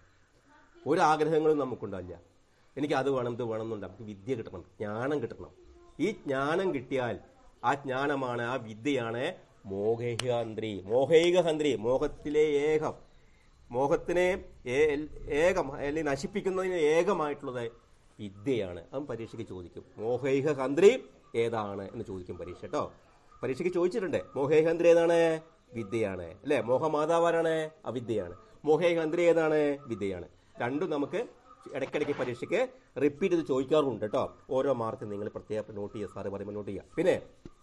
ഒരു ആഗ്രഹങ്ങളും നമുക്കുണ്ടാവില്ല എനിക്ക് അത് വേണം ഇത് വേണം എന്നുണ്ട് നമുക്ക് വിദ്യ കിട്ടണം ജ്ഞാനം കിട്ടണം ഈ ജ്ഞാനം കിട്ടിയാൽ ആ ജ്ഞാനമാണ് ആ വിദ്യയാണ് മോഹൈകഹന്ത്രി മോഹൈകഹന്ത്രി മോഹത്തിലെ ഏകം മോഹത്തിനെ ഏ- ഏകം അല്ലെങ്കിൽ നശിപ്പിക്കുന്നതിന് ഏകമായിട്ടുള്ളത് വിദ്യയാണ് അതും പരീക്ഷയ്ക്ക് ചോദിക്കും മോഹൈക ഹന്ത്രി ഏതാണ് എന്ന് ചോദിക്കും പരീക്ഷ കേട്ടോ പരീക്ഷയ്ക്ക് ചോദിച്ചിട്ടുണ്ട് മോഹൈക ഹന്ത്രി ഏതാണ് വിദ്യയാണ് അല്ലെ മോഹമാതാവാരാണ് അവിദ്യയാണ് മോഹൈക ഹന്ത്രി ഏതാണ് വിദ്യയാണ് രണ്ടും നമുക്ക് ഇടയ്ക്കിടയ്ക്ക് പരീക്ഷയ്ക്ക് റിപ്പീറ്റ് ചെയ്ത് ചോദിക്കാറുണ്ട് കേട്ടോ ഓരോ മാർക്ക് നിങ്ങൾ പ്രത്യേകം നോട്ട് ചെയ്യുക സാറ് പറയുമ്പോൾ നോട്ട് ചെയ്യുക പിന്നെ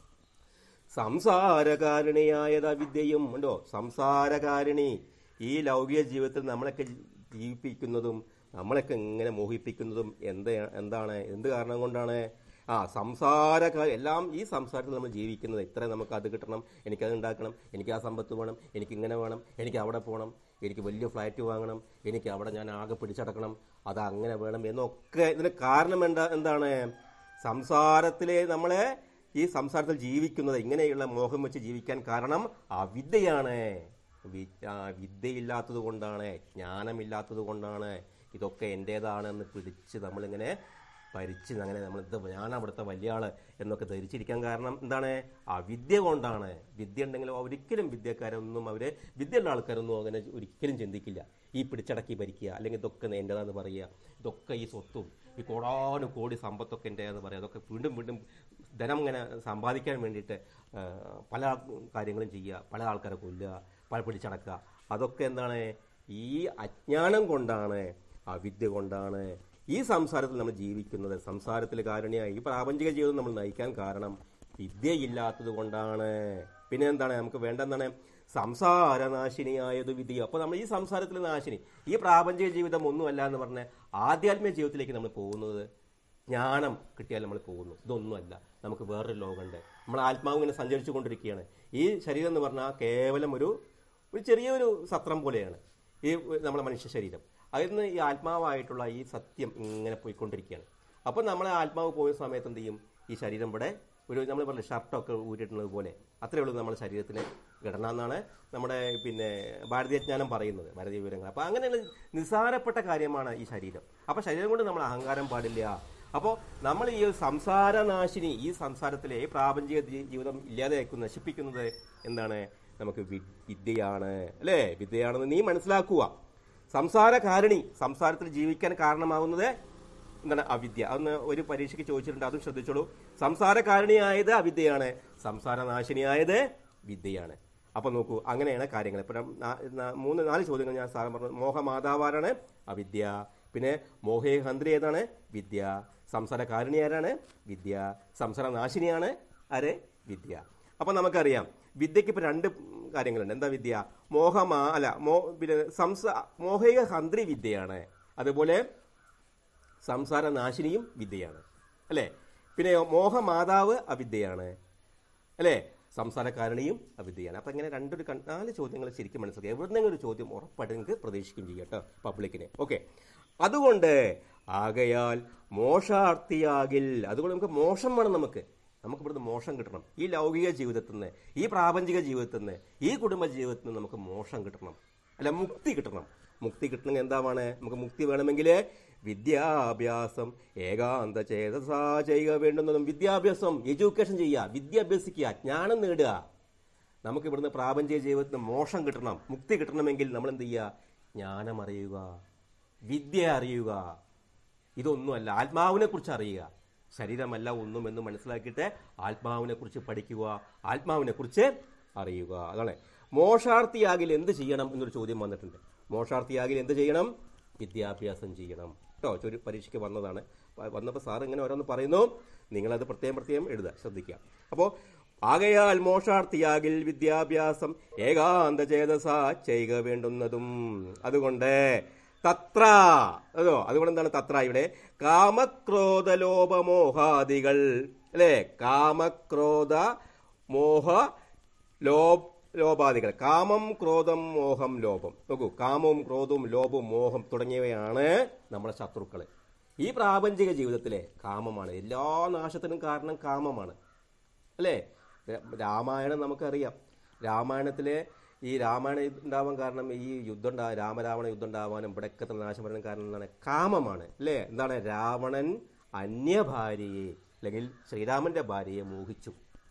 സംസാരകാരിണിയായത് വിദ്യയും ഉണ്ടോ സംസാരകാരിണി ഈ ലൗകിക ജീവിതത്തിൽ നമ്മളൊക്കെ ജീവിപ്പിക്കുന്നതും നമ്മളൊക്കെ ഇങ്ങനെ മോഹിപ്പിക്കുന്നതും എന്ത് എന്താണ് എന്ത് കാരണം കൊണ്ടാണ് ആ സംസാര എല്ലാം ഈ സംസാരത്തിൽ നമ്മൾ ജീവിക്കുന്നത് ഇത്ര നമുക്ക് അത് കിട്ടണം എനിക്കത് ഉണ്ടാക്കണം എനിക്ക് ആ സമ്പത്ത് വേണം എനിക്ക് ഇങ്ങനെ വേണം എനിക്ക് അവിടെ പോകണം എനിക്ക് വലിയ ഫ്ലാറ്റ് വാങ്ങണം എനിക്ക് അവിടെ ഞാൻ ആകെ പിടിച്ചടക്കണം അത് അങ്ങനെ വേണം എന്നൊക്കെ ഇതിന് കാരണം എന്താ എന്താണ് സംസാരത്തിലെ നമ്മളെ ഈ സംസാരത്തിൽ ജീവിക്കുന്നത് ഇങ്ങനെയുള്ള മോഹം വെച്ച് ജീവിക്കാൻ കാരണം അവിദ്യയാണ് വി- ആ, വിദ്യയില്ലാത്തത് കൊണ്ടാണ് ജ്ഞാനമില്ലാത്തത് കൊണ്ടാണ് ഇതൊക്കെ എൻ്റേതാണെന്ന് പിടിച്ച് നമ്മളിങ്ങനെ ഭരിച്ച് അങ്ങനെ നമ്മൾ ഇത് ഞാൻ അവിടുത്തെ വലിയ ആള് എന്നൊക്കെ ധരിച്ചിരിക്കാൻ കാരണം എന്താണ് അവിദ്യ കൊണ്ടാണ് വിദ്യ ഉണ്ടെങ്കിൽ ഒരിക്കലും വിദ്യക്കാരൊന്നും അവര് വിദ്യയുള്ള ആൾക്കാരൊന്നും അങ്ങനെ ഒരിക്കലും ചിന്തിക്കില്ല ഈ പിടിച്ചടക്കി ഭരിക്കുക അല്ലെങ്കിൽ ഇതൊക്കെ എൻ്റെതാന്ന് പറയുക ഇതൊക്കെ ഈ സ്വത്തും ഈ കോടാനു കോടി സമ്പത്തൊക്കെ എൻ്റെതാന്ന് പറയുക അതൊക്കെ വീണ്ടും വീണ്ടും ധനം ഇങ്ങനെ സമ്പാദിക്കാൻ വേണ്ടിയിട്ട് ആ, പല കാര്യങ്ങളും ചെയ്യുക പല ആൾക്കാരെ കൊല്ലുക പല പിടിച്ചടക്കുക അതൊക്കെ എന്താണ് ഈ അജ്ഞാനം കൊണ്ടാണ് അവിദ്യ കൊണ്ടാണ് ഈ സംസാരത്തിൽ നമ്മൾ ജീവിക്കുന്നത് സംസാരത്തിൽ കാരണിയായി ഈ പ്രാപഞ്ചിക ജീവിതം നമ്മൾ നയിക്കാൻ കാരണം വിദ്യയില്ലാത്തത് കൊണ്ടാണ് പിന്നെ എന്താണ് നമുക്ക് വേണ്ടെന്താണ് സംസാരനാശിനിയായത് വിദ്യ അപ്പോൾ നമ്മൾ ഈ സംസാരത്തിൽ നാശിനി ഈ പ്രാപഞ്ചിക ജീവിതം ഒന്നുമല്ല എന്ന് പറഞ്ഞ ആധ്യാത്മിക ജീവിതത്തിലേക്ക് നമ്മൾ പോകുന്നത് ജ്ഞാനം കിട്ടിയാൽ നമ്മൾ പോകുന്നു ഇതൊന്നുമല്ല നമുക്ക് വേറൊരു ലോകമുണ്ട് നമ്മൾ ആത്മാവ് ഇങ്ങനെ സഞ്ചരിച്ചു കൊണ്ടിരിക്കുകയാണ് ഈ ശരീരം എന്ന് പറഞ്ഞാൽ കേവലം ഒരു ഒരു ചെറിയൊരു സത്രം പോലെയാണ് ഈ നമ്മുടെ മനുഷ്യ ശരീരം അതിൽ നിന്ന് ഈ ആത്മാവായിട്ടുള്ള ഈ സത്യം ഇങ്ങനെ പോയിക്കൊണ്ടിരിക്കുകയാണ് അപ്പോൾ നമ്മളെ ആത്മാവ് പോയ സമയത്ത് എന്ത് ചെയ്യും ഈ ശരീരം ഇവിടെ ഒരു നമ്മൾ പറഞ്ഞ ഷർട്ടൊക്കെ ഊരിട്ടുള്ളത് പോലെ അത്രയേ ഉള്ളൂ നമ്മുടെ ശരീരത്തിന് ഘടന എന്നാണ് നമ്മുടെ പിന്നെ ഭാരതീയജ്ഞാനം പറയുന്നത് ഭാരതീയ വിവരങ്ങൾ അപ്പോൾ അങ്ങനെയുള്ള നിസ്സാരപ്പെട്ട കാര്യമാണ് ഈ ശരീരം അപ്പോൾ ശരീരം കൊണ്ട് നമ്മൾ അഹങ്കാരം പാടില്ല അപ്പോൾ നമ്മൾ ഈ സംസാരനാശിനി ഈ സംസാരത്തിലെ ഈ പ്രാപഞ്ചിക ജീ- ജീവിതം ഇല്ലാതെയാക്കും നശിപ്പിക്കുന്നത് എന്താണ് നമുക്ക് വി- വിദ്യയാണ് അല്ലേ വിദ്യയാണെന്ന് നീ മനസ്സിലാക്കുക സംസാരകാരിണി സംസാരത്തിൽ ജീവിക്കാൻ കാരണമാകുന്നത് എന്താണ് അവിദ്യ അതൊന്ന് ഒരു പരീക്ഷയ്ക്ക് ചോദിച്ചിട്ടുണ്ട് അതും ശ്രദ്ധിച്ചോളൂ സംസാരകാരിണിയായത് അവിദ്യയാണ് സംസാരനാശിനിയായത് വിദ്യയാണ് അപ്പൊ നോക്കൂ അങ്ങനെയാണ് കാര്യങ്ങൾ ഇപ്പം നാ- നാ- മൂന്ന് നാല് ചോദ്യങ്ങൾ ഞാൻ സാറ് പറഞ്ഞു മോഹമാതാവാരാണ് അവിദ്യ പിന്നെ മോഹേ ഹന്ത്രി ഏതാണ് വിദ്യ സംസാരകാരിണി ആരാണ് വിദ്യ സംസാരനാശിനിയാണ് ആര് വിദ്യ അപ്പൊ നമുക്കറിയാം വിദ്യക്ക് ഇപ്പൊ രണ്ട് കാര്യങ്ങളുണ്ട് എന്താ വിദ്യ മോഹമാ അല്ല മോ പിന്നെ സംസ മോഹേയ ഹന്ത്രി വിദ്യയാണ് അതുപോലെ സംസാരനാശിനിയും വിദ്യയാണ് അല്ലേ പിന്നെ മോഹമാതാവ് അവിദ്യയാണ് അല്ലേ സംസാരകാരണിയും അവിദ്യയാണ് അപ്പം ഇങ്ങനെ രണ്ടൊരു കൺ- നാല് ചോദ്യങ്ങൾ ശരിക്കും മനസ്സിലാക്കി എവിടുന്നെങ്കിലും ഒരു ചോദ്യം ഉറപ്പായിട്ട് നിങ്ങൾക്ക് പ്രതീക്ഷിക്കുകയും ചെയ്യാം കേട്ടോ പബ്ലിക്കിനെ ഓക്കെ അതുകൊണ്ട് ആകയാൽ മോഷാർത്ഥിയാകിൽ അതുകൊണ്ട് നമുക്ക് മോശം വേണം നമുക്ക് നമുക്ക് ഇവിടുന്ന് മോശം കിട്ടണം ഈ ലൗകിക ജീവിതത്തിൽ നിന്ന് ഈ പ്രാപഞ്ചിക ജീവിതത്തിൽ നിന്ന് ഈ കുടുംബ ജീവിതത്തിൽ നിന്ന് നമുക്ക് മോശം കിട്ടണം അല്ല മുക്തി കിട്ടണം മുക്തി കിട്ടണമെങ്കിൽ എന്താവാണ് നമുക്ക് മുക്തി വേണമെങ്കിൽ വിദ്യാഭ്യാസം ഏകാന്ത ചേതസാ ചെയ്യുക വേണ്ടുന്നതും വിദ്യാഭ്യാസം എഡ്യൂക്കേഷൻ ചെയ്യുക വിദ്യ അഭ്യസിക്കുക ജ്ഞാനം നേടുക നമുക്ക് ഇവിടുന്ന് പ്രാപഞ്ചിക ജീവിതത്തിന് മോശം കിട്ടണം മുക്തി കിട്ടണമെങ്കിൽ നമ്മൾ എന്ത് ചെയ്യുക ജ്ഞാനം അറിയുക വിദ്യ അറിയുക ഇതൊന്നുമല്ല ആത്മാവിനെ കുറിച്ച് അറിയുക ശരീരമല്ല ഒന്നും എന്ന് മനസ്സിലാക്കിയിട്ട് ആത്മാവിനെ കുറിച്ച് പഠിക്കുക ആത്മാവിനെ കുറിച്ച് അറിയുക അതാണ് മോഷാർത്ഥിയാകിൽ എന്ത് ചെയ്യണം എന്നൊരു ചോദ്യം വന്നിട്ടുണ്ട് മോഷാർത്ഥിയാകിൽ എന്ത് ചെയ്യണം വിദ്യാഭ്യാസം ചെയ്യണം കേട്ടോ ഒരു പരീക്ഷയ്ക്ക് വന്നതാണ് വ- വന്നപ്പോൾ സാർ ഇങ്ങനെ ഓരോന്ന് പറയുന്നു നിങ്ങളത് പ്രത്യേകം പ്രത്യേകം എഴുതുക ശ്രദ്ധിക്കുക അപ്പോൾ ആകയാൽ മോഷാർത്ഥിയാകിൽ വിദ്യാഭ്യാസം ഏകാന്ത ചേതസ ചെയ്യുക വേണ്ടുന്നതും അതുകൊണ്ട് തത്ര അതോ അതുകൊണ്ട് എന്താണ് തത്ര ഇവിടെ കാമക്രോധ ലോപമോഹാദികൾ അല്ലേ കാമക്രോധ മോഹ ലോ ലോപാദികൾ കാമം ക്രോധം മോഹം ലോപം നോക്കൂ കാമവും ക്രോധവും ലോപവും മോഹം തുടങ്ങിയവയാണ് നമ്മുടെ ശത്രുക്കൾ ഈ പ്രാപഞ്ചിക ജീവിതത്തിലെ കാമമാണ് എല്ലാ നാശത്തിനും കാരണം കാമമാണ് അല്ലേ ര- രാമായണം നമുക്കറിയാം രാമായണത്തിലെ ഈ രാമായണം ഉണ്ടാവാൻ കാരണം ഈ യുദ്ധം ഉണ്ടാ രാമരാവണ യുദ്ധം ഉണ്ടാവാനും ഇവിടെയൊക്കെ തന്നെ നാശം വരാനും കാരണം എന്താണ് കാമമാണ് അല്ലേ എന്താണ് രാവണൻ അന്യഭാര്യയെ അല്ലെങ്കിൽ ശ്രീരാമന്റെ ഭാര്യയെ മോഹിച്ചു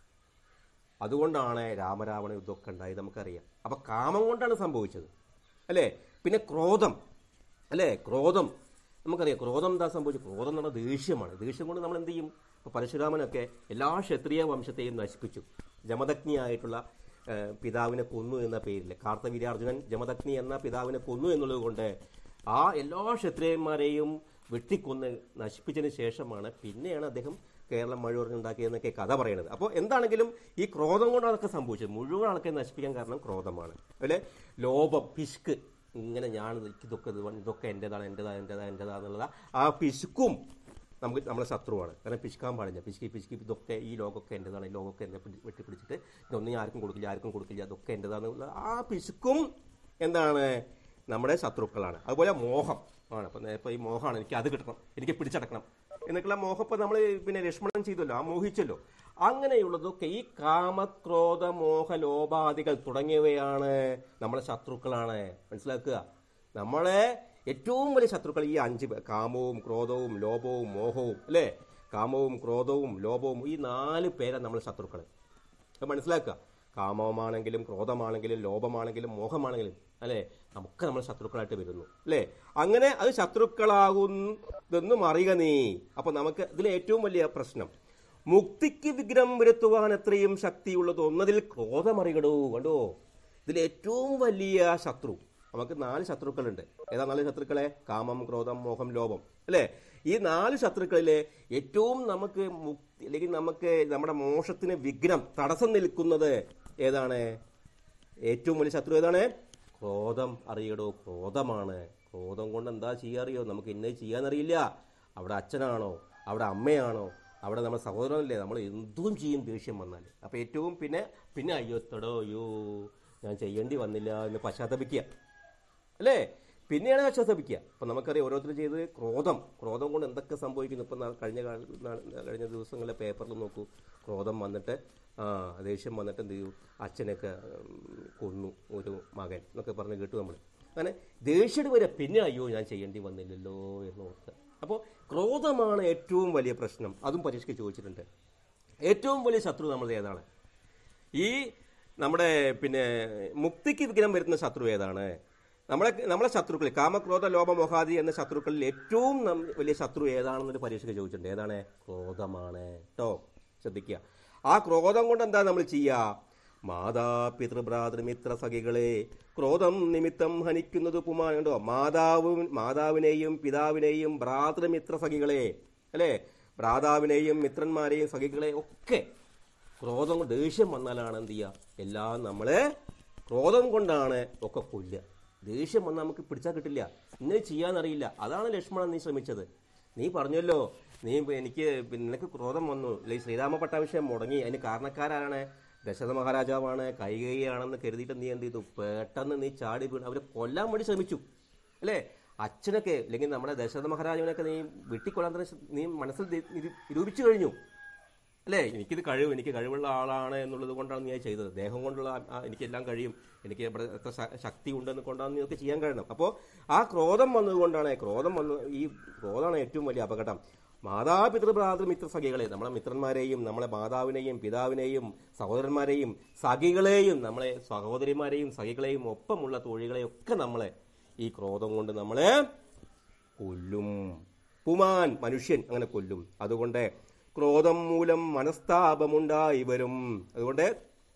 അതുകൊണ്ടാണ് രാമരാവണ യുദ്ധമൊക്കെ ഉണ്ടായത് നമുക്കറിയാം അപ്പൊ കാമം കൊണ്ടാണ് സംഭവിച്ചത് അല്ലേ പിന്നെ ക്രോധം അല്ലേ ക്രോധം നമുക്കറിയാം ക്രോധം എന്താ സംഭവിച്ചത് ക്രോധം എന്ന് പറഞ്ഞാൽ ദേഷ്യമാണ് ദേഷ്യം കൊണ്ട് നമ്മൾ എന്ത് ചെയ്യും ഇപ്പൊ പരശുരാമനൊക്കെ എല്ലാ ക്ഷത്രിയ വംശത്തെയും നശിപ്പിച്ചു ജമദഗ്നിയായിട്ടുള്ള ഏഹ്, പിതാവിനെ കൊന്നു എന്ന പേരിൽ കാർത്തവീര്യാർജുനൻ ജമദഗ്നി എന്ന പിതാവിനെ കൊന്നു എന്നുള്ളത് കൊണ്ട് ആ എല്ലാ ക്ഷത്രിയന്മാരെയും വെട്ടിക്കൊന്ന് നശിപ്പിച്ചതിന് ശേഷമാണ് പിന്നെയാണ് അദ്ദേഹം കേരളം മഴയുണ്ടാക്കിയതെന്നൊക്കെ കഥ പറയുന്നത് അപ്പോൾ എന്താണെങ്കിലും ഈ ക്രോധം കൊണ്ട് അതൊക്കെ സംഭവിച്ചത് മുഴുവൻ ആൾക്കാരെ നശിപ്പിക്കാൻ കാരണം ക്രോധമാണ് അല്ലെ ലോഭം പിശുക്ക് ഇങ്ങനെ ഞാൻ ഇതൊക്കെ ഇത് വേണം, ഇതൊക്കെ എൻ്റെതാണ് എൻ്റെതാണ് എൻ്റെതാണ് എൻ്റെതാണെന്നുള്ള ആ പിശുക്കും നമുക്ക് നമ്മളെ ശത്രുവാണ് കാരണം പിശുക്കാൻ പാടില്ല പിശുക്കി പിശുക്കി ഇതൊക്കെ ഈ ലോകമൊക്കെ എൻ്റെതാണ് ഈ ലോകമൊക്കെ എന്നെ പിടി- വെട്ടിപ്പിടിച്ചിട്ട് ഇതൊന്നും ഞാൻ ആർക്കും കൊടുക്കില്ല ആർക്കും കൊടുക്കില്ല അതൊക്കെ എൻ്റെതാണെന്നുള്ള ആ പിശുക്കും എന്താണ് നമ്മുടെ ശത്രുക്കളാണ് അതുപോലെ മോഹം ആണ് അപ്പം ഇപ്പോൾ ഈ മോഹമാണ് എനിക്ക് അത് കിട്ടണം എനിക്ക് പിടിച്ചടക്കണം എന്നൊക്കെയുള്ള മോഹം ഇപ്പം നമ്മൾ പിന്നെ ലക്ഷ്മണൻ ചെയ്തല്ലോ ആ മോഹിച്ചല്ലോ അങ്ങനെയുള്ളതൊക്കെ ഈ കാമക്രോധ മോഹ ലോപാദികൾ തുടങ്ങിയവയാണ് നമ്മളെ ശത്രുക്കളാണ് മനസ്സിലാക്കുക നമ്മളെ ഏറ്റവും വലിയ ശത്രുക്കൾ ഈ അഞ്ച് പേ- കാമവും ക്രോധവും ലോഭവും മോഹവും അല്ലേ കാമവും ക്രോധവും ലോഭവും ഈ നാല് പേരാണ് നമ്മളെ ശത്രുക്കൾ അത് മനസ്സിലാക്കുക കാമമാണെങ്കിലും ക്രോധമാണെങ്കിലും ലോഭമാണെങ്കിലും മോഹമാണെങ്കിലും അല്ലേ നമുക്ക് നമ്മൾ ശത്രുക്കളായിട്ട് വരുന്നു അല്ലേ അങ്ങനെ അത് ശത്രുക്കളാകുന്നതെന്നും അറിയുക നീ അപ്പൊ നമുക്ക് ഇതിലെ ഏറ്റവും വലിയ പ്രശ്നം മുക്തിക്ക് വിഗ്രഹം വരുത്തുവാൻ എത്രയും ശക്തിയുള്ളത് ഒന്നതിൽ ക്രോധമറികടോ കണ്ടോ ഇതിൽ ഏറ്റവും വലിയ ശത്രു നമുക്ക് നാല് ശത്രുക്കളുണ്ട് ഏതാ നാല് ശത്രുക്കളെ കാമം ക്രോധം മോഹം ലോഭം അല്ലേ ഈ നാല് ശത്രുക്കളിലെ ഏറ്റവും നമുക്ക് മുക്തി അല്ലെങ്കിൽ നമുക്ക് നമ്മുടെ മോക്ഷത്തിന് വിഘ്നം തടസ്സം നിൽക്കുന്നത് ഏതാണ് ഏറ്റവും വലിയ ശത്രു ഏതാണ് ക്രോധം അറിയടോ ക്രോധമാണ് ക്രോധം കൊണ്ട് എന്താ ചെയ്യാറിയോ നമുക്ക് ഇന്നത് ചെയ്യാനറിയില്ല അവിടെ അച്ഛനാണോ അവിടെ അമ്മയാണോ അവിടെ നമ്മുടെ സഹോദരനല്ലേ നമ്മൾ എന്തും ചെയ്യും ദേഷ്യം വന്നാൽ അപ്പോൾ ഏറ്റവും പിന്നെ പിന്നെ അയ്യോ തടോ അയ്യോ ഞാൻ ചെയ്യേണ്ടി വന്നില്ല എന്ന് പശ്ചാത്തപിക്കുക അല്ലേ പിന്നെയാണ് പശ്ചാത്തപിക്കുക അപ്പം നമുക്കറിയാം ഓരോരുത്തർ ചെയ്ത് ക്രോധം ക്രോധം കൊണ്ട് എന്തൊക്കെ സംഭവിക്കുന്നു ഇപ്പം നാ- കഴിഞ്ഞ കാല- നാ- കഴിഞ്ഞ ദിവസങ്ങളിലെ പേപ്പറിൽ നോക്കൂ ക്രോധം വന്നിട്ട് ആ ദേഷ്യം വന്നിട്ട് എന്ത് ചെയ്തു അച്ഛനൊക്കെ ഉം, കൊന്നു ഒരു മകൻ എന്നൊക്കെ പറഞ്ഞ് കേട്ടു നമ്മൾ അങ്ങനെ ദേഷ്യം വരെ പിന്നെ അയ്യോ ഞാൻ ചെയ്യേണ്ടി വന്നില്ലല്ലോ എന്ന് ഓർക്കുക അപ്പോൾ ക്രോധമാണ് ഏറ്റവും വലിയ പ്രശ്നം അതും പരീക്ഷയ്ക്ക് ചോദിച്ചിട്ടുണ്ട് ഏറ്റവും വലിയ ശത്രു നമ്മൾ ഏതാണ് ഈ നമ്മുടെ പിന്നെ മുക്തിക്ക് വിഘ്നം വരുന്ന ശത്രു ഏതാണ് നമ്മളെ നമ്മളെ ശത്രുക്കളിൽ കാമക്രോധ ലോഭ മോഹാദി എന്ന ശത്രുക്കളിൽ ഏറ്റവും നം- വലിയ ശത്രു ഏതാണെന്നൊരു പരീക്ഷയ്ക്ക് ചോദിച്ചിട്ടുണ്ട് ഏതാണ് ക്രോധമാണ് കേട്ടോ ശ്രദ്ധിക്കുക ആ ക്രോധം കൊണ്ട് എന്താ നമ്മൾ ചെയ്യുക മാതാ പിതൃഭ്രാതൃമിത്ര സഖികളെ ക്രോധം നിമിത്തം ഹനിക്കുന്നത് പുമാൻ കണ്ടോ മാതാവും മാതാവിനെയും പിതാവിനെയും ഭ്രാതൃമിത്ര സഖികളെ അല്ലേ ഭ്രാതാവിനെയും മിത്രന്മാരെയും സഖികളെ ഒക്കെ ക്രോധം കൊണ്ട് ദേഷ്യം വന്നാലാണ് എന്ത് ചെയ്യുക എല്ലാം നമ്മളെ ക്രോധം കൊണ്ടാണ് ഒക്കെ കൊല്ലുക ദേഷ്യം വന്നാൽ നമുക്ക് പിടിച്ചാൽ കിട്ടില്ല ഇങ്ങനെ ചെയ്യാനറിയില്ല അതാണ് ലക്ഷ്മണൻ നീ ശ്രമിച്ചത് നീ പറഞ്ഞല്ലോ നീ എനിക്ക് പിന്നെ നിനക്ക് ക്രോധം വന്നു അല്ലെങ്കിൽ ശ്രീരാമ പട്ടാഭിഷേകം മുടങ്ങി അതിന് കാരണക്കാരാണ് ദശരഥ മഹാരാജാവാണ് കൈകൈയാണെന്ന് കരുതിയിട്ട് നീ എന്ത് ചെയ്തു പെട്ടെന്ന് നീ ചാടി വീണ് അവരെ കൊല്ലാൻ വേണ്ടി ശ്രമിച്ചു അല്ലേ അച്ഛനൊക്കെ അല്ലെങ്കിൽ നമ്മുടെ ദശരഥ മഹാരാജാവിനൊക്കെ നീ വെട്ടിക്കൊല്ലാൻ തന്നെ ശ്ര- നീ മനസ്സിൽ ദി- നിരൂ- നിരൂപിച്ചു കഴിഞ്ഞു അല്ലേ എനിക്കിത് കഴിവ് എനിക്ക് കഴിവുള്ള ആളാണ് എന്നുള്ളത് കൊണ്ടാണ് നീ അത് ചെയ്തത് ദേഹം കൊണ്ടുള്ള ആ- ആ എനിക്കെല്ലാം കഴിയും എനിക്ക് ഇവിടെ എത്ര ശ- ശക്തി ഉണ്ടെന്ന് കൊണ്ടാണ് നീ ചെയ്യാൻ കഴിയണം അപ്പോൾ ആ ക്രോധം വന്നതുകൊണ്ടാണ് ക്രോധം വന്ന് ഈ ക്രോധമാണ് ഏറ്റവും വലിയ അപകടം മാതാപിതൃ ഭ്രാതൃ മിത്ര സഖികളെ നമ്മളെ മിത്രന്മാരെയും നമ്മളെ മാതാവിനെയും പിതാവിനെയും സഹോദരന്മാരെയും സഖികളെയും നമ്മളെ സഹോദരിമാരെയും സഖികളെയും ഒപ്പമുള്ള തൊഴികളെയും ഒക്കെ നമ്മളെ ഈ ക്രോധം കൊണ്ട് നമ്മളെ കൊല്ലും പുമാൻ മനുഷ്യൻ അങ്ങനെ കൊല്ലും അതുകൊണ്ട് ക്രോധം മൂലം മനസ്താപമുണ്ടായി വരും അതുകൊണ്ട്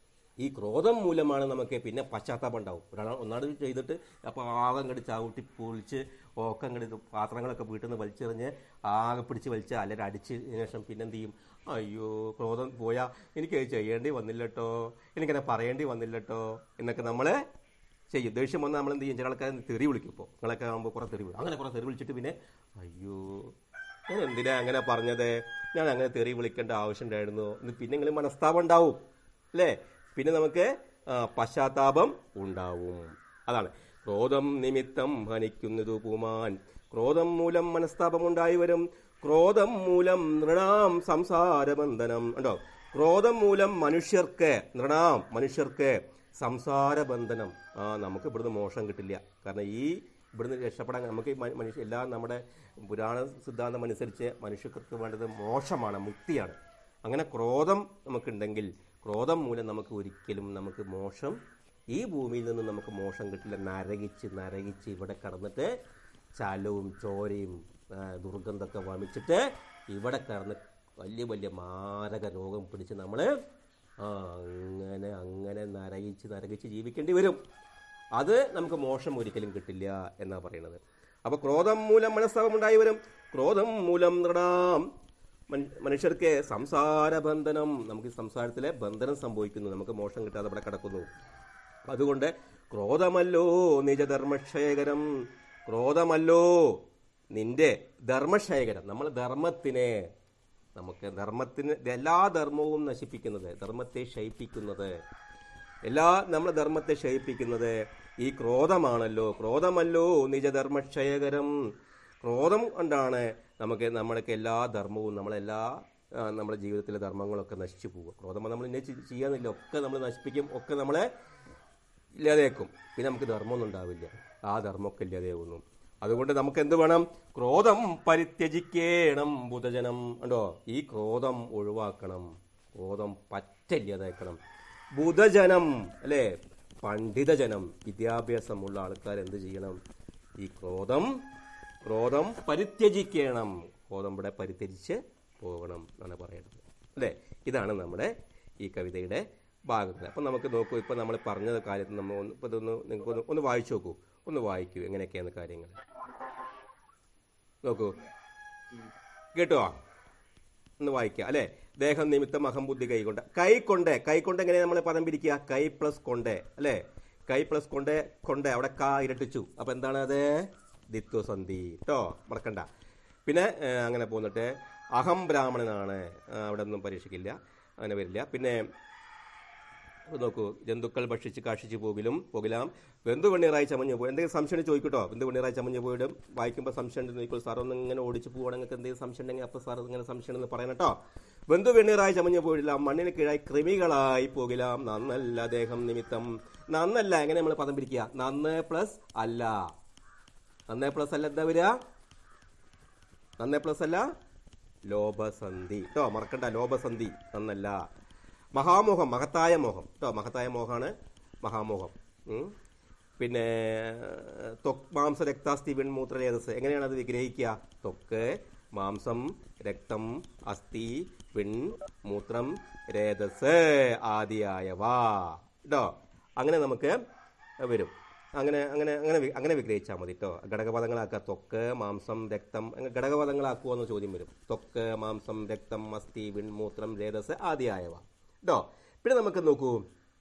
ഈ ക്രോധം മൂലമാണ് നമുക്ക് പിന്നെ പശ്ചാത്താപം ഉണ്ടാവും ഒരാൾ ഒന്നാട് ചെയ്തിട്ട് അപ്പോൾ ആകെ അങ്ങോട്ട് ചവിട്ടി പൊളിച്ച് ഒക്കെ അങ്ങോട്ട് പാത്രങ്ങളൊക്കെ വീട്ടിൽ നിന്ന് വലിച്ചെറിഞ്ഞ് ആകെ പിടിച്ച് വലിച്ച് അല്ലെങ്കിൽ അടിച്ചതിന് ശേഷം പിന്നെ എന്ത് ചെയ്യും അയ്യോ ക്രോധം പോയാ എനിക്ക് അത് ചെയ്യേണ്ടി വന്നില്ലട്ടോ എനിക്കങ്ങനെ പറയേണ്ടി വന്നില്ലട്ടോ എന്നൊക്കെ നമ്മൾ ചെയ്യും ദേഷ്യം വന്നാൽ നമ്മൾ എന്ത് ചെയ്യും ചില ആൾക്കാർ തെറി വിളിക്കും ഇപ്പോൾ നിങ്ങളൊക്കെ ആകുമ്പോൾ കുറേ തെറി വിളിക്കും അങ്ങനെ കുറേ തെറി വിളിച്ചിട്ട് പിന്നെ അയ്യോ ഞാൻ എന്തിനാ അങ്ങനെ പറഞ്ഞത് ഞാൻ അങ്ങനെ തെറി വിളിക്കേണ്ട ആവശ്യമുണ്ടായിരുന്നു എന്ന് പിന്നെ നിങ്ങൾ മനസ്താപം ഉണ്ടാവും അല്ലേ പിന്നെ നമുക്ക് ആ, പശ്ചാത്താപം ഉണ്ടാവും അതാണ് ക്രോധം നിമിത്തം ഹനിക്കുന്നതു പൂമാൻ ക്രോധം മൂലം മനസ്താപം ഉണ്ടായി വരും ക്രോധം മൂലം നൃണാം സംസാരബന്ധനം ഉണ്ടോ ക്രോധം മൂലം മനുഷ്യർക്ക് നൃണാം മനുഷ്യർക്ക് സംസാരബന്ധനം ആ നമുക്ക് ഇവിടുന്ന് മോശം കിട്ടില്ല കാരണം ഈ ഇവിടുന്ന് രക്ഷപ്പെടാൻ നമുക്ക് ഈ മ- മനുഷ്യ എല്ലാ നമ്മുടെ പുരാണ സിദ്ധാന്തം അനുസരിച്ച് മനുഷ്യർക്ക് വേണ്ടത് മോശമാണ് മുക്തിയാണ് അങ്ങനെ ക്രോധം നമുക്കുണ്ടെങ്കിൽ ക്രോധം മൂലം നമുക്ക് ഒരിക്കലും നമുക്ക് മോശം ഈ ഭൂമിയിൽ നിന്ന് നമുക്ക് മോശം കിട്ടില്ല നരകിച്ച് നരകിച്ച് ഇവിടെ കടന്നിട്ട് ചലവും ചോരയും ആ, ദുർഗന്ധമൊക്കെ വമിച്ചിട്ട് ഇവിടെ കടന്ന് വലിയ വലിയ മാരക രോഗം പിടിച്ച് നമ്മൾ ആ അങ്ങനെ അങ്ങനെ നരകിച്ച് നരകിച്ച് ജീവിക്കേണ്ടി വരും അത് നമുക്ക് മോശം ഒരിക്കലും കിട്ടില്ല എന്നാ പറയുന്നത് അപ്പൊ ക്രോധം മൂലം മനസ്താപം ഉണ്ടായി വരും ക്രോധം മൂലം നൃണാം മൻ- മനുഷ്യർക്ക് സംസാര ബന്ധനം നമുക്ക് ഈ സംസാരത്തിലെ ബന്ധനം സംഭവിക്കുന്നു നമുക്ക് മോശം കിട്ടാതെ ഇവിടെ കിടക്കുന്നു അതുകൊണ്ട് ക്രോധമല്ലോ നിജധർമ്മക്ഷയകരം ക്രോധമല്ലോ നിന്റെ ധർമ്മക്ഷയകരം നമ്മൾ ധർമ്മത്തിനെ നമുക്ക് ധർമ്മത്തിന് എല്ലാ ധർമ്മവും നശിപ്പിക്കുന്നത് ധർമ്മത്തെ ക്ഷയിപ്പിക്കുന്നത് എല്ലാ നമ്മുടെ ധർമ്മത്തെ ക്ഷയിപ്പിക്കുന്നത് ഈ ക്രോധമാണല്ലോ ക്രോധമല്ലോ നിജധർമ്മക്ഷയകരം ക്രോധം കൊണ്ടാണ് നമുക്ക് നമ്മുടെയൊക്കെ എല്ലാ ധർമ്മവും നമ്മളെല്ലാ ആ, നമ്മുടെ ജീവിതത്തിലെ ധർമ്മങ്ങളൊക്കെ നശിച്ചു പോകും ക്രോധം നമ്മൾ ഇന്നെ ചെ- ചെയ്യാന്നില്ല ഒക്കെ നമ്മൾ നശിപ്പിക്കും ഒക്കെ നമ്മളെ ഇല്ലാതെയാക്കും പിന്നെ നമുക്ക് ധർമ്മമൊന്നും ഉണ്ടാവില്ല ആ ധർമ്മമൊക്കെ ഇല്ലാതെയാകുന്നു അതുകൊണ്ട് നമുക്ക് എന്ത് വേണം ക്രോധം പരിത്യജിക്കേണം ബുധജനം ഉണ്ടോ ഈ ക്രോധം ഒഴിവാക്കണം ക്രോധം പറ്റില്ലാതാക്കണം ബുധജനം അല്ലേ പണ്ഡിതജനം വിദ്യാഭ്യാസമുള്ള ആൾക്കാർ എന്ത് ചെയ്യണം ഈ ക്രോധം ക്രോധം പരിത്യജിക്കണം ക്രോധം ഇവിടെ പരിത്യജിച്ച് പോകണം എന്നാണ് പറയുന്നത് അല്ലേ ഇതാണ് നമ്മുടെ ഈ കവിതയുടെ ഭാഗങ്ങൾ അപ്പം നമുക്ക് നോക്കൂ ഇപ്പം നമ്മൾ പറഞ്ഞ കാര്യത്തിൽ നമ്മൾ ഒന്ന് ഇപ്പം ഇതൊന്ന് നിങ്ങൾക്ക് ഒന്ന് ഒന്ന് വായിച്ചു നോക്കൂ ഒന്ന് വായിക്കൂ എങ്ങനെയൊക്കെയാണ് കാര്യങ്ങൾ നോക്കൂ കേട്ടോ ഒന്ന് വായിക്കുക അല്ലേ ദേഹം നിമിത്തം അഹംബുദ്ധി കൈകൊണ്ട് കൈ കൊണ്ട് കൈ കൊണ്ട് എങ്ങനെ നമ്മൾ പദം പിരിക്കുക കൈ പ്ലസ് കൊണ്ട് അല്ലേ കൈ പ്ലസ് കൊണ്ട് കൊണ്ട് അവിടെ കാ ഇരട്ടിച്ചു അപ്പൊ എന്താണ് അത് ദിത്വസന്ധി കേട്ടോ മറക്കണ്ട പിന്നെ ഏ, അങ്ങനെ പോന്നിട്ട് അഹം ബ്രാഹ്മണനാണ് ആ, അവിടെ ഒന്നും പരീക്ഷിക്കില്ല അങ്ങനെ വരില്ല പിന്നെ ഇത് നോക്കൂ ജന്തുക്കൾ ഭക്ഷിച്ച് കാക്ഷിച്ച് പോകിലും പോകിലാം വെന്തു വെണ്ണീറായി ചമഞ്ഞു പോയി എന്തെങ്കിലും സംശയം ചോദിക്കട്ടോ വെന്തു വെണ്ണീറായി ചമഞ്ഞു പോയിടും വായിക്കുമ്പോൾ സംശയം ഉണ്ടെന്ന് ചോദിക്കും സാർ ഒന്ന് ഇങ്ങനെ ഓടിച്ച് പോവുകയാണെങ്കിൽ എന്തെങ്കിലും സംശയം ഉണ്ടെങ്കിൽ അപ്പോൾ സാർ ഇങ്ങനെ സംശയം എന്ന് പറയണം കേട്ടോ വെന്തു വെണ്ണീറായി ചമഞ്ഞു പോയില്ല മണ്ണിന് കീഴായി കൃമികളായി പോകിലാം നന്നല്ല ദേഹം നിമിത്തം നന്നല്ല എങ്ങനെ നമ്മൾ പദം പിരിക്കുക നന്ന് പ്ലസ് അല്ല നന്നേ പ്ലസ് അല്ല എന്താ വരിക നന്നേ പ്ലസ് അല്ല ലോഭസന്ധി കേട്ടോ മറക്കണ്ട ലോഭസന്ധി നന്നല്ല മഹാമോഹം മഹത്തായ മോഹം കേട്ടോ മഹത്തായ മോഹമാണ് മഹാമോഹം ഉം. പിന്നെ ത്വക് മാംസ രക്താസ്ഥി വെൺമൂത്ര രേതസ് എങ്ങനെയാണ് അത് വിഗ്രഹിക്കുക ത്വക്ക് മാംസം രക്തം അസ്ഥി പിൺ മൂത്രം രേതസ് ആദിയായവ കേട്ടോ അങ്ങനെ നമുക്ക് വരും അങ്ങനെ അങ്ങനെ അങ്ങനെ വി- അങ്ങനെ വിഗ്രഹിച്ചാൽ മതി കേട്ടോ ഘടകപദങ്ങളാക്കുക ത്വക്ക് മാംസം രക്തം അങ്ങനെ ഘടകപദങ്ങളാക്കുമോ എന്ന ചോദ്യം വരും ത്വക്ക് മാംസം രക്തം അസ്ഥി വിൺമൂത്രം രേതസ് ആദിയായവ കേട്ടോ പിന്നെ നമുക്ക് നോക്കൂ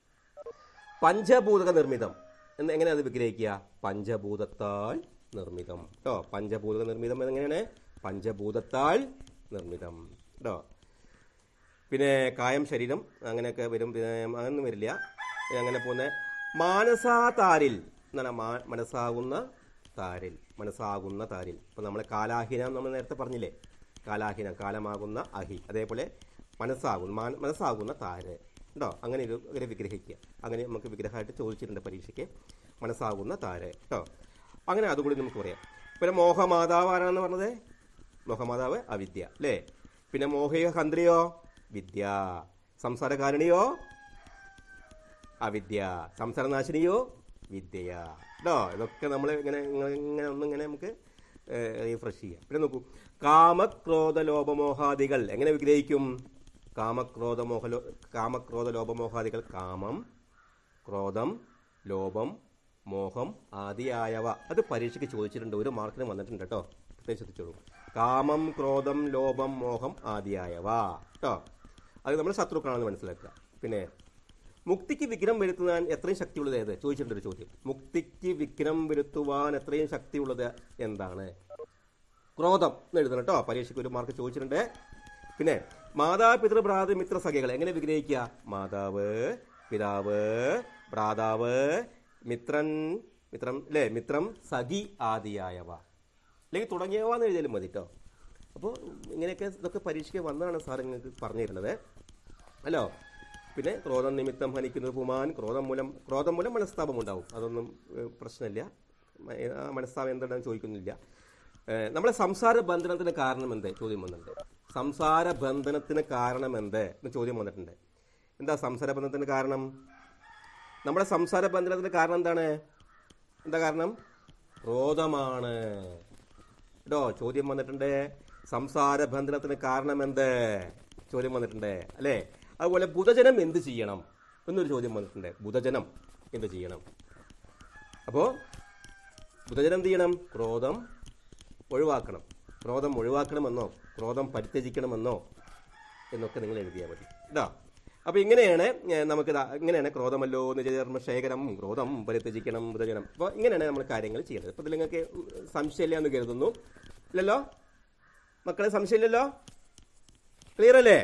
പഞ്ചഭൂതക നിർമ്മിതം എന്ന് എങ്ങനെ അത് വിഗ്രഹിക്കുക പഞ്ചഭൂതത്താൽ നിർമ്മിതം കേട്ടോ പഞ്ചഭൂതക നിർമ്മിതം എങ്ങനെയാണ് പഞ്ചഭൂതത്താൽ നിർമ്മിതം കേട്ടോ പിന്നെ കായം ശരീരം അങ്ങനെയൊക്കെ വരും പിന്നെ അങ്ങനൊന്നും വരില്ല പിന്നെ അങ്ങനെ പോകുന്ന മാനസാതാരിൽ എന്താണ് മാ- മനസ്സാകുന്ന താരിൽ മനസ്സാകുന്ന താരിൽ ഇപ്പം നമ്മൾ കാലാഹീനം നമ്മൾ നേരത്തെ പറഞ്ഞില്ലേ കാലാഹീനം കാലമാകുന്ന അഹി അതേപോലെ മനസ്സാകുന്ന മാ- മനസ്സാകുന്ന താര് ഉണ്ടോ അങ്ങനെ ഒരു അങ്ങനെ വിഗ്രഹിക്കുക അങ്ങനെ നമുക്ക് വിഗ്രഹമായിട്ട് ചോദിച്ചിട്ടുണ്ട് പരീക്ഷയ്ക്ക് മനസ്സാകുന്ന താര് കേട്ടോ അങ്ങനെ അതുകൂടി നമുക്ക് പറയാം പിന്നെ മോഹമാതാവ് ആരാണെന്ന് പറഞ്ഞത് മോഹമാതാവ് അവിദ്യ അല്ലേ പിന്നെ മോഹിക ഹന്ത്രിയോ വിദ്യ സംസാരകാരണിയോ അവിദ്യ സംസാരനാശിനിയോ വിദ്യ കേട്ടോ ഇതൊക്കെ നമ്മൾ ഇങ്ങനെ ഇങ്ങനെ ഇങ്ങനെ ഒന്നിങ്ങനെ നമുക്ക് റീഫ്രഷ് ചെയ്യാം പിന്നെ നോക്കൂ കാമക്രോധ ലോപമോഹാദികൾ എങ്ങനെ വിഗ്രഹിക്കും കാമക്രോധ മോഹലോ കാമക്രോധ ലോപമോഹാദികൾ കാമം ക്രോധം ലോപം മോഹം ആദിയായവ അത് പരീക്ഷയ്ക്ക് ചോദിച്ചിട്ടുണ്ട് ഒരു മാർക്കിന് വന്നിട്ടുണ്ട് കേട്ടോ പ്രത്യേകം ശ്രദ്ധിച്ചോളൂ കാമം ക്രോധം ലോപം മോഹം ആദിയായവ കേട്ടോ അത് നമ്മൾ ശത്രുക്കളാണെന്ന് മനസ്സിലാക്കുക പിന്നെ മുക്തിക്ക് വിഘ്നം വരുത്തുവാൻ എത്രയും ശക്തിയുള്ളത് ഏത് ചോദിച്ചിട്ടുണ്ട് ഒരു ചോദ്യം മുക്തിക്ക് വിഘ്നം വരുത്തുവാൻ എത്രയും ശക്തിയുള്ളത് എന്താണ് ക്രോധം എന്ന് എഴുതണം കേട്ടോ പരീക്ഷയ്ക്ക് ഒരു മാർക്ക് ചോദിച്ചിട്ടുണ്ട് പിന്നെ മാതാപിതൃ ഭ്രാതൃ മിത്ര സഖികൾ എങ്ങനെ വിഗ്രഹിക്കുക മാതാവ് പിതാവ് ഭ്രാതാവ് മിത്രൻ മിത്രം അല്ലേ മിത്രം സഖി ആദിയായവ അല്ലെങ്കിൽ തുടങ്ങിയവ എന്ന് എഴുതിയാലും മതി കേട്ടോ അപ്പോൾ ഇങ്ങനെയൊക്കെ ഇതൊക്കെ പരീക്ഷയ്ക്ക് വന്നതാണ് സാർ നിങ്ങൾക്ക് പറഞ്ഞു തരുന്നത് അല്ലോ പിന്നെ ക്രോധം നിമിത്തം ഹനിക്കുന്നത് പുമാൻ ക്രോധം മൂലം ക്രോധം മൂലം മനസ്താപം ഉണ്ടാവും അതൊന്നും ഏഹ്, പ്രശ്നമില്ല മ- ആ മനസ്താപം എന്താണെന്ന് ചോദിക്കുന്നില്ല ഏഹ്, നമ്മളെ സംസാര ബന്ധനത്തിന് കാരണം എന്ത് ചോദ്യം വന്നിട്ടുണ്ട് സംസാര ബന്ധനത്തിന് കാരണം എന്ത് എന്ന് ചോദ്യം വന്നിട്ടുണ്ട് എന്താ സംസാര ബന്ധനത്തിന് കാരണം നമ്മുടെ സംസാര ബന്ധനത്തിന് കാരണം എന്താണ് എന്താ കാരണം ക്രോധമാണ് കേട്ടോ ചോദ്യം വന്നിട്ടുണ്ട് സംസാര ബന്ധനത്തിന് കാരണം എന്ത് ചോദ്യം വന്നിട്ടുണ്ട് അല്ലേ അതുപോലെ ബുധജനം എന്ത് ചെയ്യണം എന്നൊരു ചോദ്യം വന്നിട്ടുണ്ട് ബുധജനം എന്ത് ചെയ്യണം അപ്പോൾ ബുധജനം എന്ത് ചെയ്യണം ക്രോധം ഒഴിവാക്കണം ക്രോധം ഒഴിവാക്കണമെന്നോ ക്രോധം പരിത്യജിക്കണമെന്നോ എന്നൊക്കെ നിങ്ങൾ എഴുതിയാൽ മതി കേട്ടോ അപ്പോൾ ഇങ്ങനെയാണ് ഏഹ്, നമുക്ക് ദാ ഇങ്ങനെയാണ് ക്രോധമല്ലോ നിജധർമ്മ ശേഖരം ക്രോധം പരിത്യജിക്കണം ബുധജനം അപ്പോൾ ഇങ്ങനെയാണ് നമ്മൾ കാര്യങ്ങൾ ചെയ്യുന്നത് അപ്പോൾ ഇതിൽ നിങ്ങൾക്ക് സംശയമില്ല എന്ന് കരുതുന്നു ഇല്ലല്ലോ മക്കളെ സംശയമില്ലല്ലോ ക്ലിയർ അല്ലേ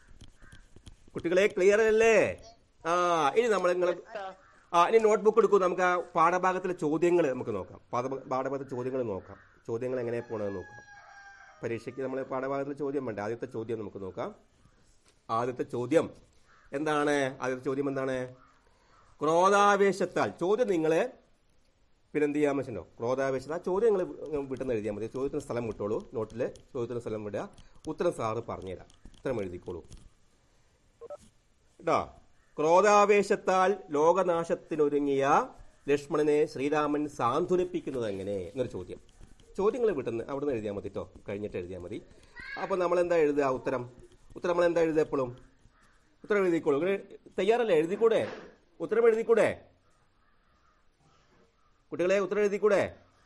കുട്ടികളെ ക്ലിയർ അല്ലേ ആ ഇനി നമ്മൾ നിങ്ങൾ ആ ഇനി നോട്ട്ബുക്ക് എടുക്കൂ നമുക്ക് ആ പാഠഭാഗത്തിലെ ചോദ്യങ്ങൾ നമുക്ക് നോക്കാം പാഠ- പാഠഭാഗത്തിലെ ചോദ്യങ്ങൾ നോക്കാം ചോദ്യങ്ങൾ എങ്ങനെ പോകണമെന്ന് നോക്കാം പരീക്ഷയ്ക്ക് നമ്മൾ പാഠഭാഗത്തിലെ ചോദ്യം വേണ്ട ആദ്യത്തെ ചോദ്യം നമുക്ക് നോക്കാം ആദ്യത്തെ ചോദ്യം എന്താണ് ആദ്യത്തെ ചോദ്യം എന്താണ് ക്രോധാവേശത്താൽ ചോദ്യം നിങ്ങളെ പിന്നെ എന്ത് ചെയ്യാൻ പറ്റുന്നോ ക്രോധാവേശത ആ ചോദ്യം നിങ്ങൾ വീട്ടിൽ നിന്ന് എഴുതിയാൽ മതി ചോദ്യത്തിന് സ്ഥലം വിട്ടോളൂ നോട്ടിൽ ചോദ്യത്തിന് സ്ഥലം വിടുക ഉത്തരം സാറ് പറഞ്ഞുതരാം ഉത്തരം എഴുതിക്കോളൂ കേട്ടോ ക്രോധാവേശത്താൽ ലോകനാശത്തിനൊരുങ്ങിയ ലക്ഷ്മണനെ ശ്രീരാമൻ സാന്ത്വനിപ്പിക്കുന്നത് എങ്ങനെ എന്നൊരു ചോദ്യം ചോദ്യങ്ങൾ വിട്ടുന്ന അവിടെ നിന്ന് എഴുതിയാൽ മതി കേട്ടോ കഴിഞ്ഞിട്ട് എഴുതിയാൽ മതി അപ്പോൾ നമ്മൾ എന്താ എഴുതുക ഉത്തരം ഉത്തരം നമ്മൾ എന്താ എഴുതുക എപ്പോഴും ഉത്തരം എഴുതിക്കോളൂ ഇങ്ങനെ തയ്യാറല്ലേ എഴുതിക്കൂടെ ഉത്തരം എഴുതിക്കൂടെ കുട്ടികളെ ഉത്തരം എഴുതിക്കൂടെ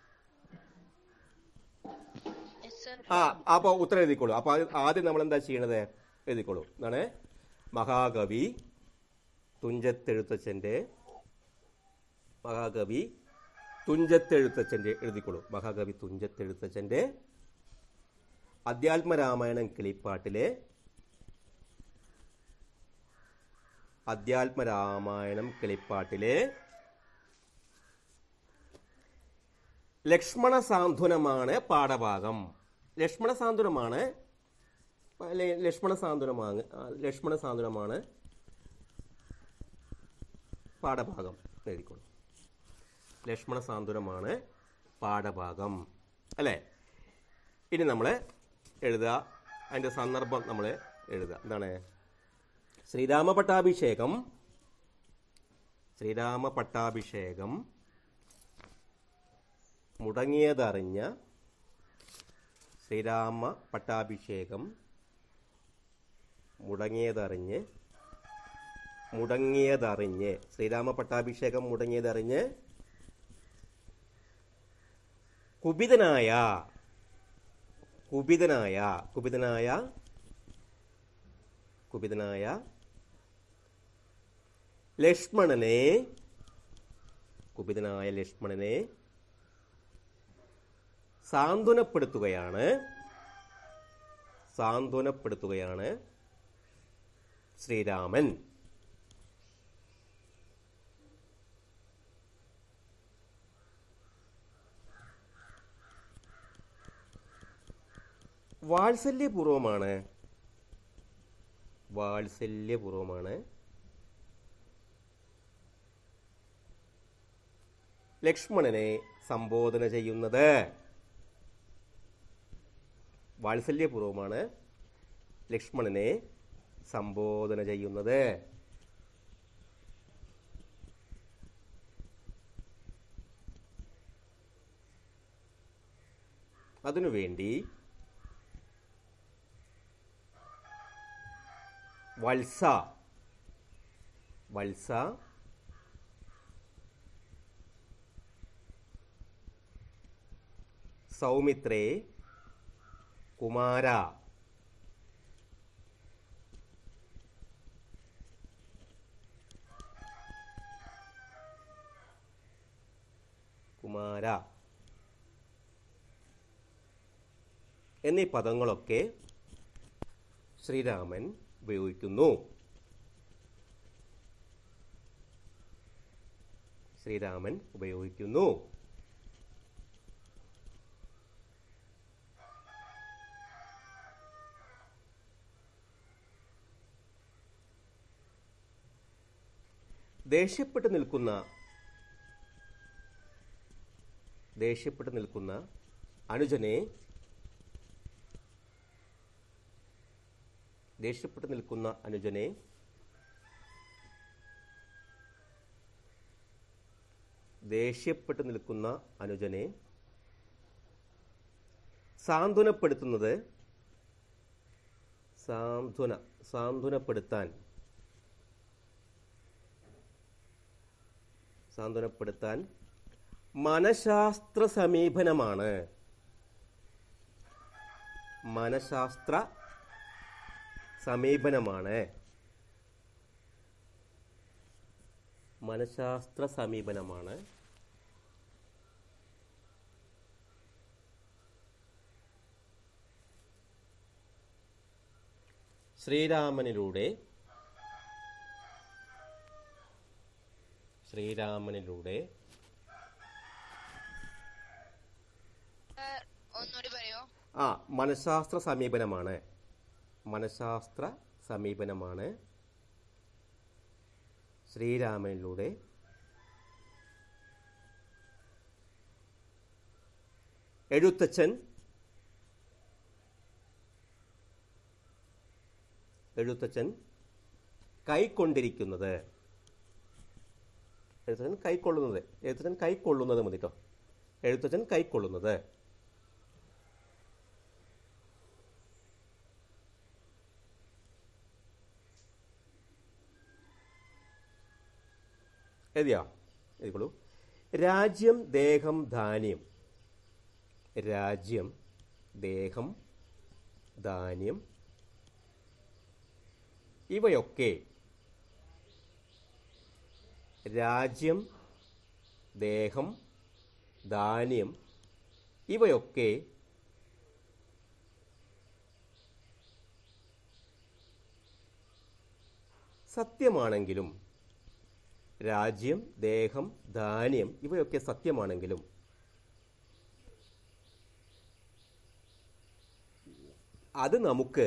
ആ അപ്പൊ ഉത്തരം എഴുതിക്കോളൂ അപ്പൊ അത് ആദ്യം നമ്മൾ എന്താ ചെയ്യണത് എഴുതിക്കോളൂ എന്താണ് മഹാകവി തുഞ്ചത്തെഴുത്തച്ഛന്റെ മഹാകവി തുഞ്ചത്തെഴുത്തച്ഛന്റെ എഴുതിക്കോളൂ മഹാകവി തുഞ്ചത്തെഴുത്തച്ഛന്റെ അധ്യാത്മരാമായണം കിളിപ്പാട്ടിലെ അധ്യാത്മരാമായണം കിളിപ്പാട്ടിലെ ലക്ഷ്മണ സാന്ത്വനമാണ് പാഠഭാഗം ലക്ഷ്മണ സാന്ത്വനമാണ് അല്ലെ ലക്ഷ്മണ സാന്ത്വനമാണ് ആ, ലക്ഷ്മണ സാന്ത്വനമാണ് പാഠഭാഗം എഴുതിക്കോളൂ ലക്ഷ്മണ സാന്ത്വനമാണ് പാഠഭാഗം അല്ലേ ഇനി നമ്മൾ എഴുതുക അതിൻ്റെ സന്ദർഭം നമ്മൾ എഴുതുക എന്താണ് ശ്രീരാമ പട്ടാഭിഷേകം ശ്രീരാമ പട്ടാഭിഷേകം മുടങ്ങിയതറിഞ്ഞ ശ്രീരാമ പട്ടാഭിഷേകം മുടങ്ങിയതറിഞ്ഞ് മുടങ്ങിയതറിഞ്ഞ് ശ്രീരാമ പട്ടാഭിഷേകം മുടങ്ങിയതറിഞ്ഞ് കുപിതനായ കുപിതനായ കുപിതനായ കുപിതനായ ലക്ഷ്മണനെ കുപിതനായ ലക്ഷ്മണനെ സാന്ത്വനപ്പെടുത്തുകയാണ് സാന്ത്വനപ്പെടുത്തുകയാണ് ശ്രീരാമൻ വാത്സല്യപൂർവമാണ് വാത്സല്യപൂർവമാണ് ലക്ഷ്മണനെ സംബോധന ചെയ്യുന്നത് വാത്സല്യപൂർവമാണ് ലക്ഷ്മണനെ സംബോധന ചെയ്യുന്നത് അതിനുവേണ്ടി വത്സ വത്സ സൗമിത്രേ കുമാര കുമാര എന്നീ പദങ്ങളൊക്കെ ശ്രീരാമൻ ഉപയോഗിക്കുന്നു ശ്രീരാമൻ ഉപയോഗിക്കുന്നു ദേഷ്യപ്പെട്ട് നിൽക്കുന്ന ദേഷ്യപ്പെട്ട് നിൽക്കുന്ന അനുജനെ ദേഷ്യപ്പെട്ട് നിൽക്കുന്ന അനുജനെ ദേഷ്യപ്പെട്ട് നിൽക്കുന്ന അനുജനെ സാന്ത്വനപ്പെടുത്തുന്നത് സാന്ത്വന സാന്ത്വനപ്പെടുത്താൻ സാന്ത്വനപ്പെടുത്താൻ മനഃശാസ്ത്ര സമീപനമാണ് മനഃശാസ്ത്ര സമീപനമാണ് മനഃശാസ്ത്ര സമീപനമാണ് ശ്രീരാമനിലൂടെ ശ്രീരാമനിലൂടെ സാർ, ഒന്നുകൂടി പറയോ ആ മനഃശാസ്ത്ര സമീപനമാണ് മനഃശാസ്ത്ര സമീപനമാണ് ശ്രീരാമനിലൂടെ എഴുത്തച്ഛൻ എഴുത്തച്ഛൻ കൈക്കൊണ്ടിരിക്കുന്നത് എഴുത്തച്ഛൻ കൈക്കൊള്ളുന്നത് എഴുത്തച്ഛൻ കൈക്കൊള്ളുന്നത് മതി കേട്ടോ എഴുത്തച്ഛൻ കൈക്കൊള്ളുന്നത് എഴുതിയാ എഴുതിക്കോളൂ രാജ്യം ദേഹം ധാന്യം രാജ്യം ദേഹം ധാന്യം ഇവയൊക്കെ രാജ്യം ദേഹം ധാന്യം ഇവയൊക്കെ സത്യമാണെങ്കിലും രാജ്യം ദേഹം ധാന്യം ഇവയൊക്കെ സത്യമാണെങ്കിലും അത് നമുക്ക്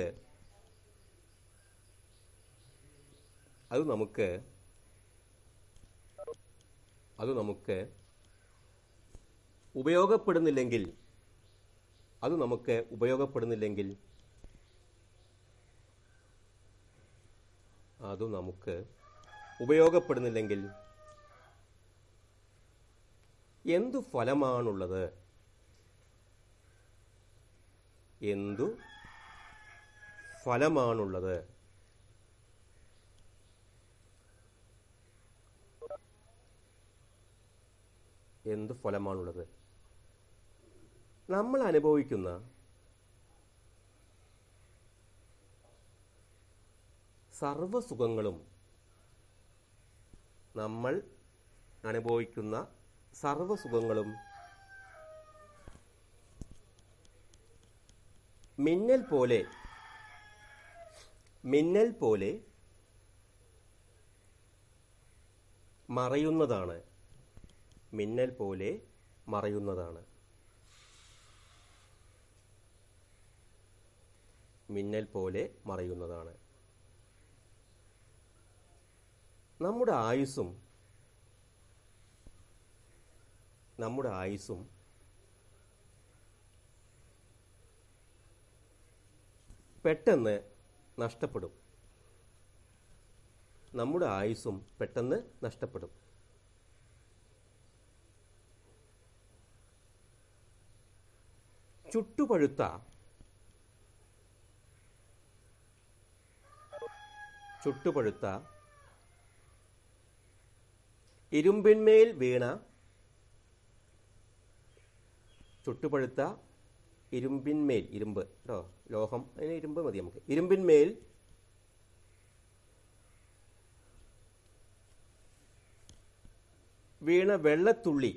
അത് നമുക്ക് അത് നമുക്ക് ഉപയോഗപ്പെടുന്നില്ലെങ്കിൽ അത് നമുക്ക് ഉപയോഗപ്പെടുന്നില്ലെങ്കിൽ അത് നമുക്ക് ഉപയോഗപ്പെടുന്നില്ലെങ്കിൽ എന്തു ഫലമാണുള്ളത് എന്തു ഫലമാണുള്ളത് എന്തു ഫലമാണുള്ളത് നമ്മൾ അനുഭവിക്കുന്ന സർവസുഖങ്ങളും നമ്മൾ അനുഭവിക്കുന്ന സർവസുഖങ്ങളും മിന്നൽ പോലെ മിന്നൽ പോലെ മറയുന്നതാണ് മിന്നൽ പോലെ മറയുന്നതാണ് മിന്നൽ പോലെ മറയുന്നതാണ് നമ്മുടെ ആയുസ്സും നമ്മുടെ ആയുസ്സും പെട്ടെന്ന് നഷ്ടപ്പെടും നമ്മുടെ ആയുസ്സും പെട്ടെന്ന് നഷ്ടപ്പെടും ചുട്ടുപഴുത്ത ചുട്ടുപഴുത്ത ഇരുമ്പിന്മേൽ വീണ ചുട്ടുപഴുത്ത ഇരുമ്പിന്മേൽ ഇരുമ്പ് കേട്ടോ ലോഹം അതിന് ഇരുമ്പ് മതി നമുക്ക് ഇരുമ്പിന്മേൽ വീണ വെള്ളത്തുള്ളി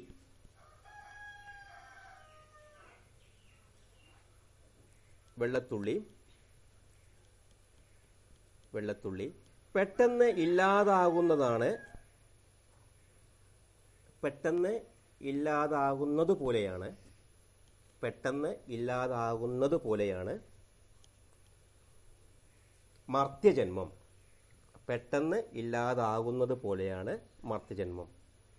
വെള്ളത്തുള്ളി വെള്ളത്തുള്ളി പെട്ടെന്ന് ഇല്ലാതാകുന്നതാണ് പെട്ടെന്ന് ഇല്ലാതാകുന്നത് പോലെയാണ് പെട്ടെന്ന് ഇല്ലാതാകുന്നത് പോലെയാണ് മർത്യജന്മം പെട്ടെന്ന് ഇല്ലാതാകുന്നത് പോലെയാണ് മർത്യജന്മം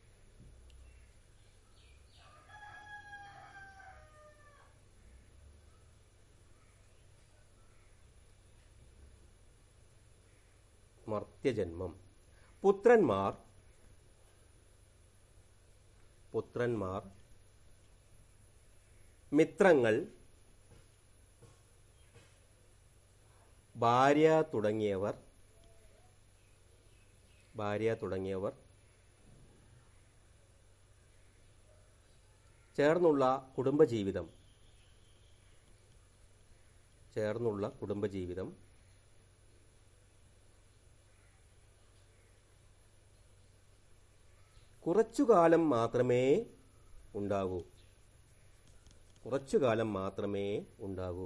മർത്യജന്മം പുത്രന്മാർ പുത്രന്മാർ മിത്രങ്ങൾ ഭാര്യ തുടങ്ങിയവർ ഭാര്യ തുടങ്ങിയവർ ചേർന്നുള്ള കുടുംബജീവിതം ചേർന്നുള്ള കുടുംബജീവിതം കുറച്ചു കാലം മാത്രമേ ഉണ്ടാകൂ കുറച്ചു കാലം മാത്രമേ ഉണ്ടാകൂ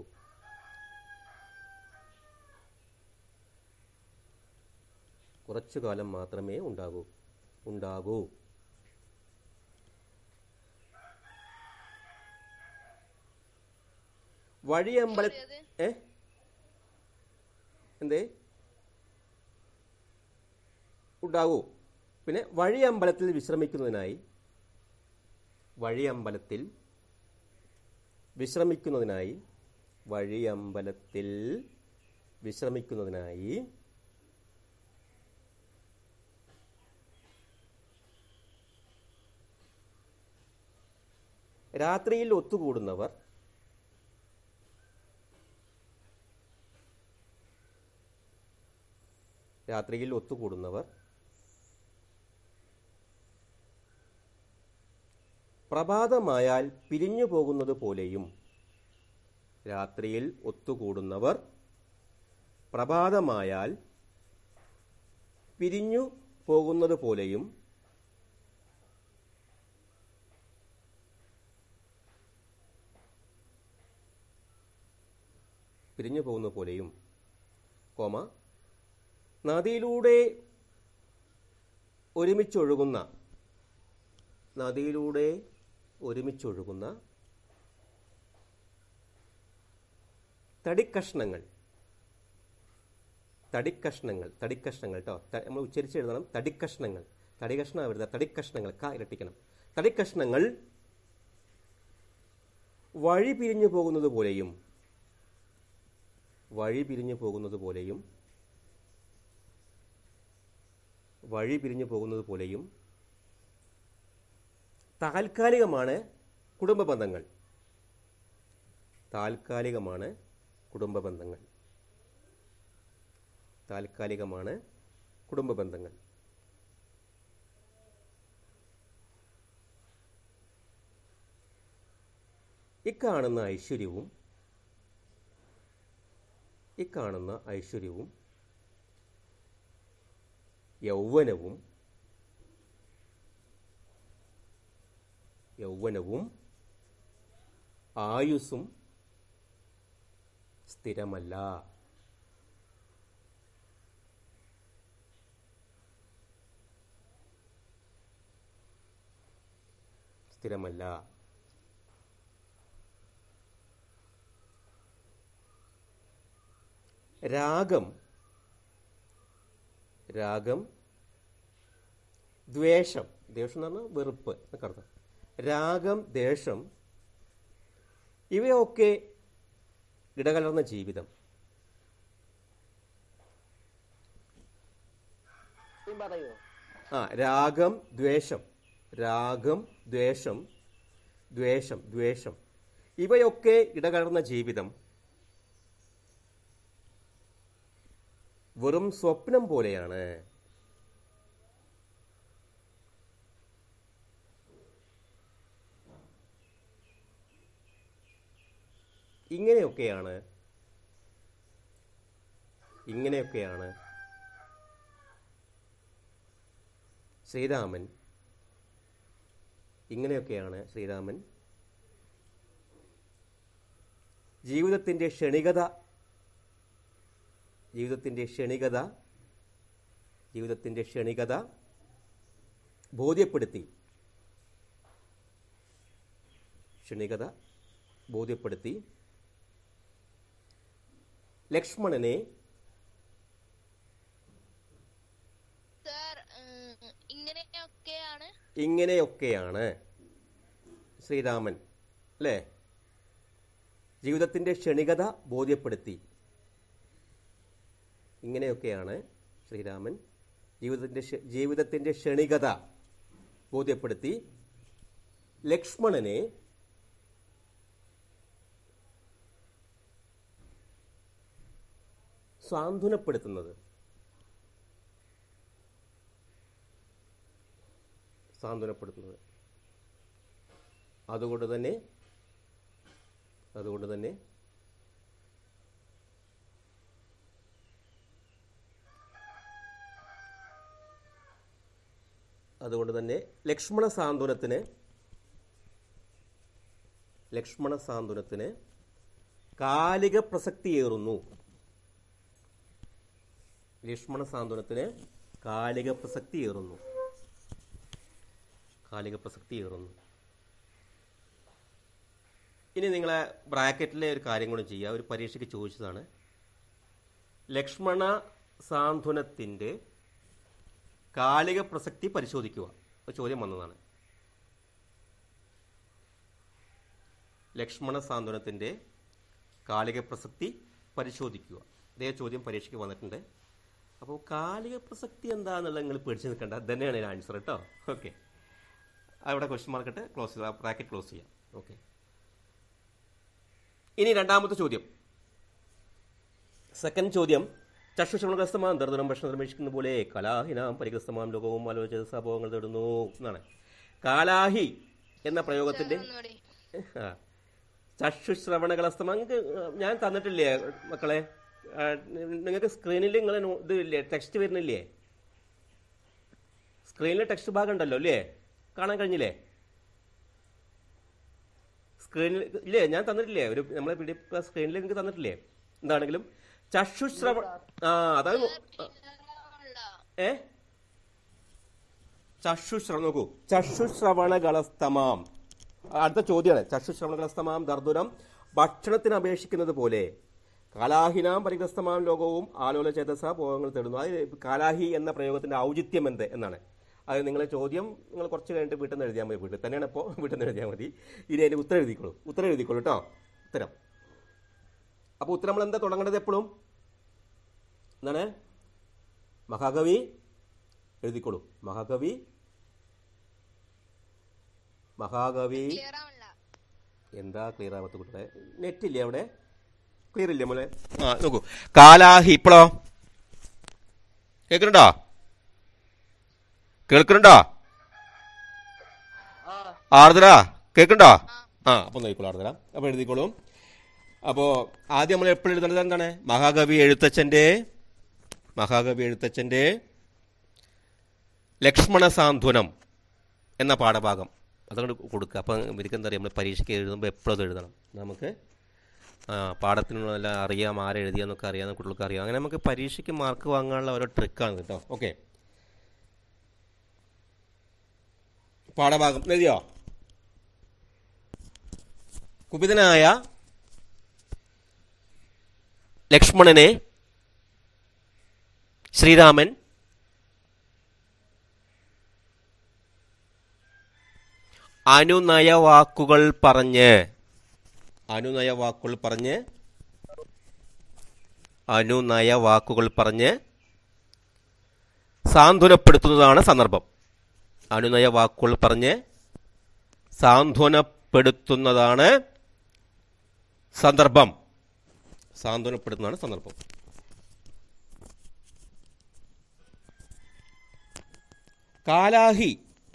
കുറച്ചു കാലം മാത്രമേ ഉണ്ടാകൂ ഉണ്ടാകൂ വഴിയമ്പല അത് ഏ എന്തേ ഉണ്ടാകൂ പിന്നെ വഴിയമ്പലത്തിൽ വിശ്രമിക്കുന്നതിനായി വഴിയമ്പലത്തിൽ വിശ്രമിക്കുന്നതിനായി വഴിയമ്പലത്തിൽ വിശ്രമിക്കുന്നതിനായി രാത്രിയിൽ ഒത്തുകൂടുന്നവർ രാത്രിയിൽ ഒത്തുകൂടുന്നവർ പ്രഭാതമായാൽ പിരിഞ്ഞു പോകുന്നത് പോലെയും രാത്രിയിൽ ഒത്തുകൂടുന്നവർ പ്രഭാതമായാൽ പിരിഞ്ഞു പോകുന്നത് പോലെയും പിരിഞ്ഞു പോകുന്ന പോലെയും കോമ നദിയിലൂടെ ഒരുമിച്ചൊഴുകുന്ന നദിയിലൂടെ ഒരുമിച്ചൊഴുകുന്ന തടിക്കഷ്ണങ്ങൾ തടിക്കഷ്ണങ്ങൾ തടിക്കഷ്ണങ്ങൾ കേട്ടോ നമ്മൾ ഉച്ചരിച്ച് എഴുതണം തടിക്കഷ്ണങ്ങൾ തടികഷ്ണം വരുന്ന തടിക്കഷ്ണങ്ങൾ ക ഇരട്ടിക്കണം തടിക്കഷ്ണങ്ങൾ വഴി പിരിഞ്ഞു പോകുന്നത് പോലെയും വഴി പിരിഞ്ഞു പോകുന്നത് പോലെയും വഴി പിരിഞ്ഞു പോകുന്നത് പോലെയും താൽക്കാലികമാണ് കുടുംബ ബന്ധങ്ങൾ താൽക്കാലികമാണ് കുടുംബ ബന്ധങ്ങൾ താൽക്കാലികമാണ് കുടുംബ ബന്ധങ്ങൾ ഇക്കാണുന്ന ഐശ്വര്യവും ഇക്കാണുന്ന ഐശ്വര്യവും യൗവനവും യൗവനവും ആയുസ്സും സ്ഥിരമല്ല സ്ഥിരമല്ല രാഗം രാഗം ദ്വേഷം ദ്വേഷം എന്ന് പറഞ്ഞാൽ വെറുപ്പ് എന്നൊക്കെ അർത്ഥം രാഗം ദ്വേഷം ഇവയൊക്കെ ഇടകലർന്ന ജീവിതം പറയൂ ആ രാഗം ദ്വേഷം രാഗം ദ്വേഷം ദ്വേഷം ദ്വേഷം ഇവയൊക്കെ ഇടകലർന്ന ജീവിതം വെറും സ്വപ്നം പോലെയാണ് ഇങ്ങനെയൊക്കെയാണ് ഇങ്ങനെയൊക്കെയാണ് ശ്രീരാമൻ ഇങ്ങനെയൊക്കെയാണ് ശ്രീരാമൻ ജീവിതത്തിൻ്റെ ക്ഷണികത ജീവിതത്തിൻ്റെ ക്ഷണികത ജീവിതത്തിൻ്റെ ക്ഷണികത ബോധ്യപ്പെടുത്തി ക്ഷണികത ബോധ്യപ്പെടുത്തി ലക്ഷ്മണനെ സാർ ഇങ്ങനെയൊക്കെയാണ് ഇങ്ങനെയൊക്കെയാണ് ശ്രീരാമൻ അല്ലേ ജീവിതത്തിൻ്റെ ക്ഷണികത ബോധ്യപ്പെടുത്തി ഇങ്ങനെയൊക്കെയാണ് ശ്രീരാമൻ ജീവിതത്തിൻ്റെ ക്ഷ- ജീവിതത്തിൻ്റെ ക്ഷണികത ബോധ്യപ്പെടുത്തി ലക്ഷ്മണനെ സാന്ത്വനപ്പെടുത്തുന്നത് സാന്ത്വനപ്പെടുത്തുന്നത് അതുകൊണ്ട് തന്നെ അതുകൊണ്ട് തന്നെ അതുകൊണ്ട് തന്നെ ലക്ഷ്മണ സാന്ത്വനത്തിന് ലക്ഷ്മണ സാന്ത്വനത്തിന് കാലിക പ്രസക്തിയേറുന്നു ലക്ഷ്മണ സാന്ത്വനത്തിന് കാലിക പ്രസക്തിയേറുന്നു കാലിക പ്രസക്തിയേറുന്നു ഇനി നിങ്ങളെ ബ്രാക്കറ്റിലെ ഒരു കാര്യം കൂടി ചെയ്യുക ഒരു പരീക്ഷയ്ക്ക് ചോദിച്ചതാണ് ലക്ഷ്മണ സാന്ത്വനത്തിൻ്റെ കാലിക പ്രസക്തി പരിശോധിക്കുക ഒരു ചോദ്യം വന്നതാണ് ലക്ഷ്മണ സാന്ത്വനത്തിൻ്റെ കാലിക പ്രസക്തി പരിശോധിക്കുക ഇതേ ചോദ്യം പരീക്ഷയ്ക്ക് വന്നിട്ടുണ്ട് അപ്പോൾ കാലിക പ്രസക്തി എന്താണെന്നുള്ളത് നിങ്ങൾ പേടിച്ച് നിൽക്കേണ്ട അത് തന്നെയാണ് ഇതിന് ആൻസർ കേട്ടോ ഓക്കെ അവിടെ ക്വസ്റ്റ്യൻ മാർക്കിട്ട് ക്ലോസ് ചെയ്യുക ബ്രാക്കറ്റ് ക്ലോസ് ചെയ്യാം ഓക്കെ ഇനി രണ്ടാമത്തെ ചോദ്യം സെക്കൻഡ് ചോദ്യം ചക്ഷുഷമഗ്രസ്തമാം ദർദനം ഭക്ഷണം നിർമ്മിക്കുന്ന പോലെ കലാഹിനാം പരിഗ്രസ്തമാം ലോകവും ആലോചിച്ച സംഭവങ്ങൾ തേടുന്നു എന്നാണ് കാലാഹി എന്ന പ്രയോഗത്തിന്റെ ഒന്നുകൂടി ആ. ചക്ഷുശ്രവണകളസ്തം നിങ്ങൾക്ക് ഞാൻ തന്നിട്ടില്ലേ മക്കളെ ആ, നിങ്ങൾക്ക് സ്ക്രീനിൽ നിങ്ങൾ ഇത് ഇല്ലേ ടെക്സ്റ്റ് വരുന്നില്ലേ സ്ക്രീനിൽ ടെക്സ്റ്റ് ഭാഗം ഉണ്ടല്ലോ അല്ലേ കാണാൻ കഴിഞ്ഞില്ലേ സ്ക്രീനിൽ ഇല്ലേ ഞാൻ തന്നിട്ടില്ലേ ഒരു നമ്മളെ പി ഡി എഫ് സ്ക്രീനിൽ നിങ്ങൾക്ക് തന്നിട്ടില്ലേ എന്താണെങ്കിലും ചക്ഷുശ്രവ ആ അതാണ് ഏ ചക്ഷുശ്രവ നോക്കൂ ചക്ഷുശ്രവണകളസ്തമാം അടുത്ത ചോദ്യമാണ് ചക്ഷുശ്രവണകളസ്തമാം ദർദുരം ഭക്ഷണത്തിന് അപേക്ഷിക്കുന്നത് പോലെ കാലാഹിനാം പരിഗ്രസ്തമാം ലോകവും ആലോല ചേതസ ഭോഗങ്ങൾ തേടുന്നു അത് കാലാഹി എന്ന പ്രയോഗത്തിന്റെ ഔചിത്യം എന്ത് എന്നാണ് അത് നിങ്ങളെ ചോദ്യം നിങ്ങൾ കുറച്ച് കഴിഞ്ഞിട്ട് വീട്ടിൽ നിന്ന് എഴുതിയാൽ മതി വീട്ടിൽ തന്നെയാണ് ഇപ്പോൾ വീട്ടിൽ നിന്ന് എഴുതിയാൽ മതി ഇനി അതിന് ഉത്തരം എഴുതിക്കോളൂ ഉത്തരം എഴുതിക്കോളൂ കേട്ടോ ഉത്തരം അപ്പോൾ ഉത്തരം നമ്മൾ എന്താ തുടങ്ങേണ്ടത് എപ്പോഴും എന്താണ് മഹാകവി എഴുതിക്കോളൂ മഹാകവി മഹാകവി ക്ലിയർ ആവണില്ല എന്താ ക്ലിയർ ആവാത്ത കുട്ടികളെ നെറ്റ് ഇല്ലേ അവിടെ ക്ലിയർ ഇല്ലേ മോളെ ആ നോക്കൂ കാലാഹി ഇപ്പോഴോ കേൾക്കുന്നുണ്ടോ കേൾക്കുന്നുണ്ടോ ആർദ്ര കേൾക്കുന്നുണ്ടോ ആ അപ്പൊ നോക്കിക്കോളൂ ആർദ്ര അപ്പൊ എഴുതിക്കോളൂ അപ്പോ ആദ്യം നമ്മൾ എപ്പോഴും എഴുതേണ്ടത് എന്താണ് മഹാകവി എഴുത്തച്ഛന്റെ മഹാകവി എഴുത്തച്ഛന്റെ ലക്ഷ്മണ സാന്ത്വനം എന്ന പാഠഭാഗം അതുകൊണ്ട് കൊടുക്കുക അപ്പം ഇവർക്ക് എന്താ പറയുക നമ്മൾ പരീക്ഷയ്ക്ക് എഴുതുമ്പോൾ എപ്പോഴും അത് എഴുതണം നമുക്ക് ആ, പാഠത്തിനുള്ളതെല്ലാം അറിയാം ആരെഴുതിയെന്നൊക്കെ അറിയാം കുട്ടികൾക്ക് അറിയാം അങ്ങനെ നമുക്ക് പരീക്ഷയ്ക്ക് മാർക്ക് വാങ്ങാനുള്ള ഓരോ ട്രിക്കാണ് കേട്ടോ ഓക്കെ പാഠഭാഗം എഴുതിയോ കുപിതനായ ലക്ഷ്മണനെ ശ്രീരാമൻ അനുനയ വാക്കുകൾ പറഞ്ഞ് അനുനയ വാക്കുകൾ പറഞ്ഞ് അനുനയ വാക്കുകൾ പറഞ്ഞ് സാന്ത്വനപ്പെടുത്തുന്നതാണ് സന്ദർഭം അനുനയ വാക്കുകൾ പറഞ്ഞ് സാന്ത്വനപ്പെടുത്തുന്നതാണ് സന്ദർഭം സാന്ത്വനപ്പെടുത്തുന്നതാണ് സന്ദർഭം കാലാഹി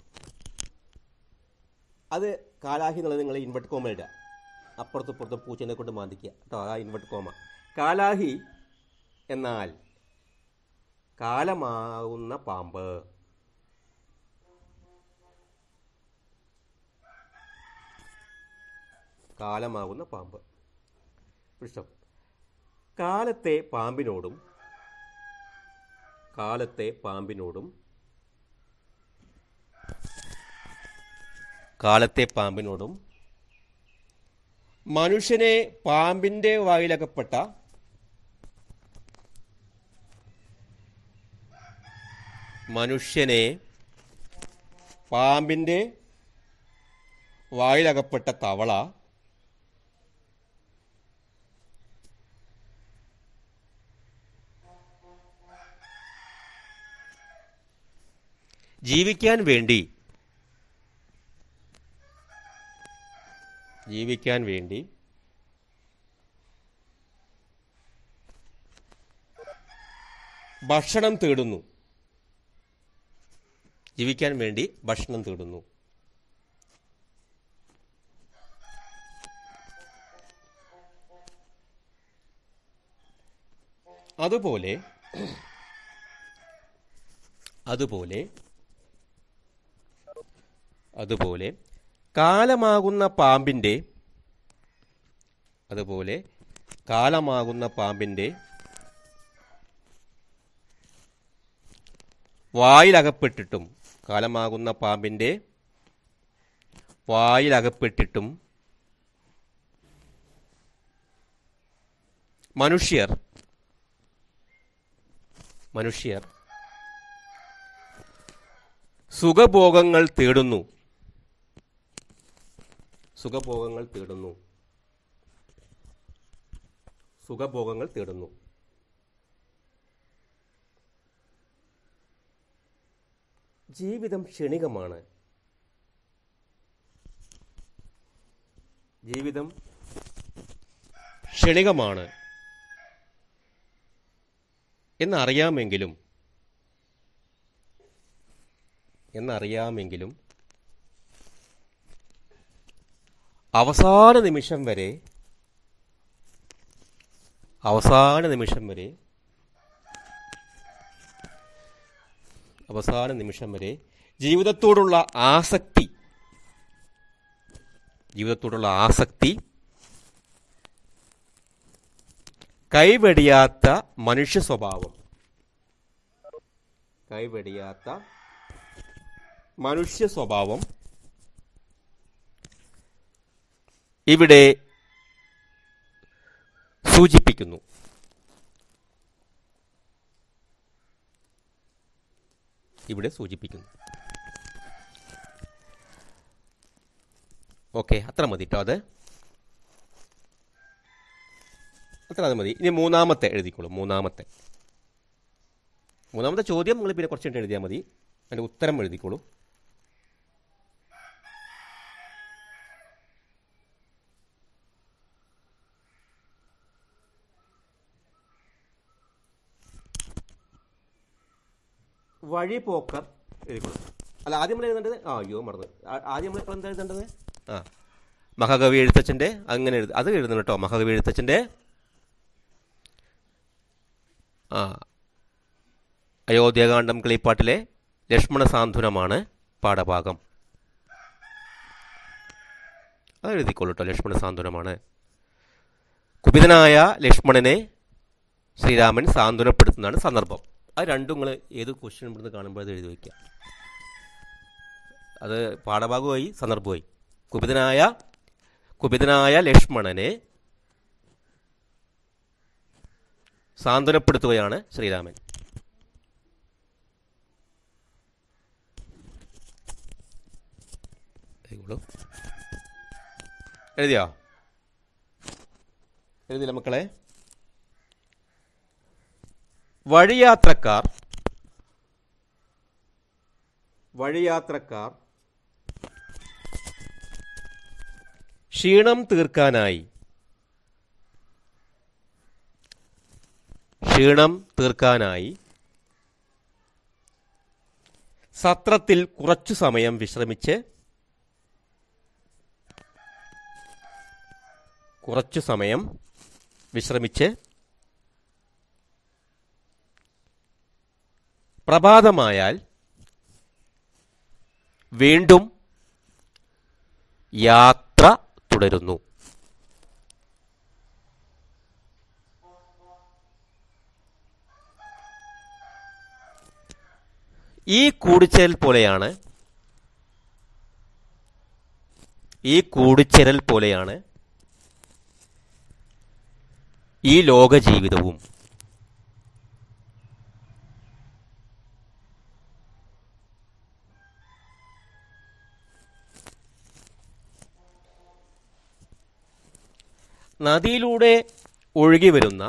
അത് കാലാഹി എന്നുള്ളത് നിങ്ങൾ ഇൻവെർട്ട് കോമ ഇടുക അപ്പുറത്തും ഇപ്പുറത്തും പൂച്ചനെ കൊണ്ട് മാന്തിക്കുക കേട്ടോ ആ ഇൻവെർട്ട് കോമ കാലാഹി എന്നാൽ കാലമാവുന്ന പാമ്പ് കാലമാകുന്ന പാമ്പ് വൃഷം കാലത്തെ പാമ്പിനോടും കാലത്തെ പാമ്പിനോടും കാലത്തെ പാമ്പിനോടും മനുഷ്യനെ പാമ്പിന്റെ വായിലകപ്പെട്ട മനുഷ്യനെ പാമ്പിന്റെ വായിലകപ്പെട്ട തവള ജീവിക്കാൻ വേണ്ടി ജീവിക്കാൻ വേണ്ടി ഭക്ഷണം തേടുന്നു ജീവിക്കാൻ വേണ്ടി ഭക്ഷണം തേടുന്നു അതുപോലെ അതുപോലെ അതുപോലെ കാലമാകുന്ന പാമ്പിൻ്റെ അതുപോലെ കാലമാകുന്ന പാമ്പിൻ്റെ വായിലകപ്പെട്ടിട്ടും കാലമാകുന്ന പാമ്പിൻ്റെ വായിലകപ്പെട്ടിട്ടും മനുഷ്യർ മനുഷ്യർ സുഖഭോഗങ്ങൾ തേടുന്നു സുഖഭോഗങ്ങൾ തേടുന്നു സുഖഭോഗങ്ങൾ തേടുന്നു ജീവിതം ക്ഷണികമാണ് ജീവിതം ക്ഷണികമാണ് എന്നറിയാമെങ്കിലും എന്നറിയാമെങ്കിലും അവസാന നിമിഷം വരെ അവസാന നിമിഷം വരെ അവസാന നിമിഷം വരെ ജീവിതത്തോടുള്ള ആസക്തി ജീവിതത്തോടുള്ള ആസക്തി കൈവെടിയാത്ത മനുഷ്യ സ്വഭാവം കൈവെടിയാത്ത മനുഷ്യ സ്വഭാവം ഇവിടെ സൂചിപ്പിക്കുന്നു ഇവിടെ സൂചിപ്പിക്കുന്നു ഓക്കെ അത്ര മതി കേട്ടോ അത് അത്ര അത് മതി ഇനി മൂന്നാമത്തെ എഴുതിക്കോളൂ മൂന്നാമത്തെ മൂന്നാമത്തെ ചോദ്യം നിങ്ങൾ പിന്നെ കുറച്ച് കഴിഞ്ഞിട്ട് എഴുതിയാൽ മതി അതിൻ്റെ ഉത്തരം എഴുതിക്കോളൂ വഴിപോക്കർ എഴുതിക്കോളൂ അല്ല ആദ്യം നമ്മൾ എഴുതേണ്ടത് ആ അയ്യോ മറന്നു ആ- ആദ്യം നമ്മൾ എന്താ എഴുതേണ്ടത് ആ മഹാകവി എഴുത്തച്ഛൻ്റെ അങ്ങനെ എഴുതി അത് എഴുതണം കേട്ടോ മഹാകവി എഴുത്തച്ഛൻ്റെ ആ അയോധ്യാകാന്ഡം കിളിപ്പാട്ടിലെ ലക്ഷ്മണ സാന്ത്വനമാണ് പാഠഭാഗം അത് എഴുതിക്കോളൂ കേട്ടോ ലക്ഷ്മണ സാന്ത്വനമാണ് കുപിതനായ ലക്ഷ്മണനെ ശ്രീരാമൻ സാന്ത്വനപ്പെടുത്തുന്നതാണ് സന്ദർഭം അത് രണ്ടും നിങ്ങൾ ഏത് ക്വസ്റ്റ്യൻ ഇവിടുന്ന് കാണുമ്പോൾ അത് എഴുതി വയ്ക്കുക അത് പാഠഭാഗമായി സന്ദർഭമായി കുപിതനായ കുപിതനായ ലക്ഷ്മണനെ സാന്ത്വനപ്പെടുത്തുകയാണ് ശ്രീരാമൻ എഴുതിക്കോളൂ. എഴുതിയോ എഴുതില്ല മക്കളെ വഴിയാത്രക്കാർ വഴിയാത്രക്കാർ ക്ഷീണം തീർക്കാനായി ക്ഷീണം തീർക്കാനായി സത്രത്തിൽ കുറച്ചു സമയം വിശ്രമിച്ച് കുറച്ചു സമയം വിശ്രമിച്ച് പ്രഭാതമായാൽ വീണ്ടും യാത്ര തുടരുന്നു ഈ കൂടിച്ചേരൽ പോലെയാണ് ഈ കൂടിച്ചേരൽ പോലെയാണ് ഈ ലോക ജീവിതവും നദിയിലൂടെ ഒഴുകി വരുന്ന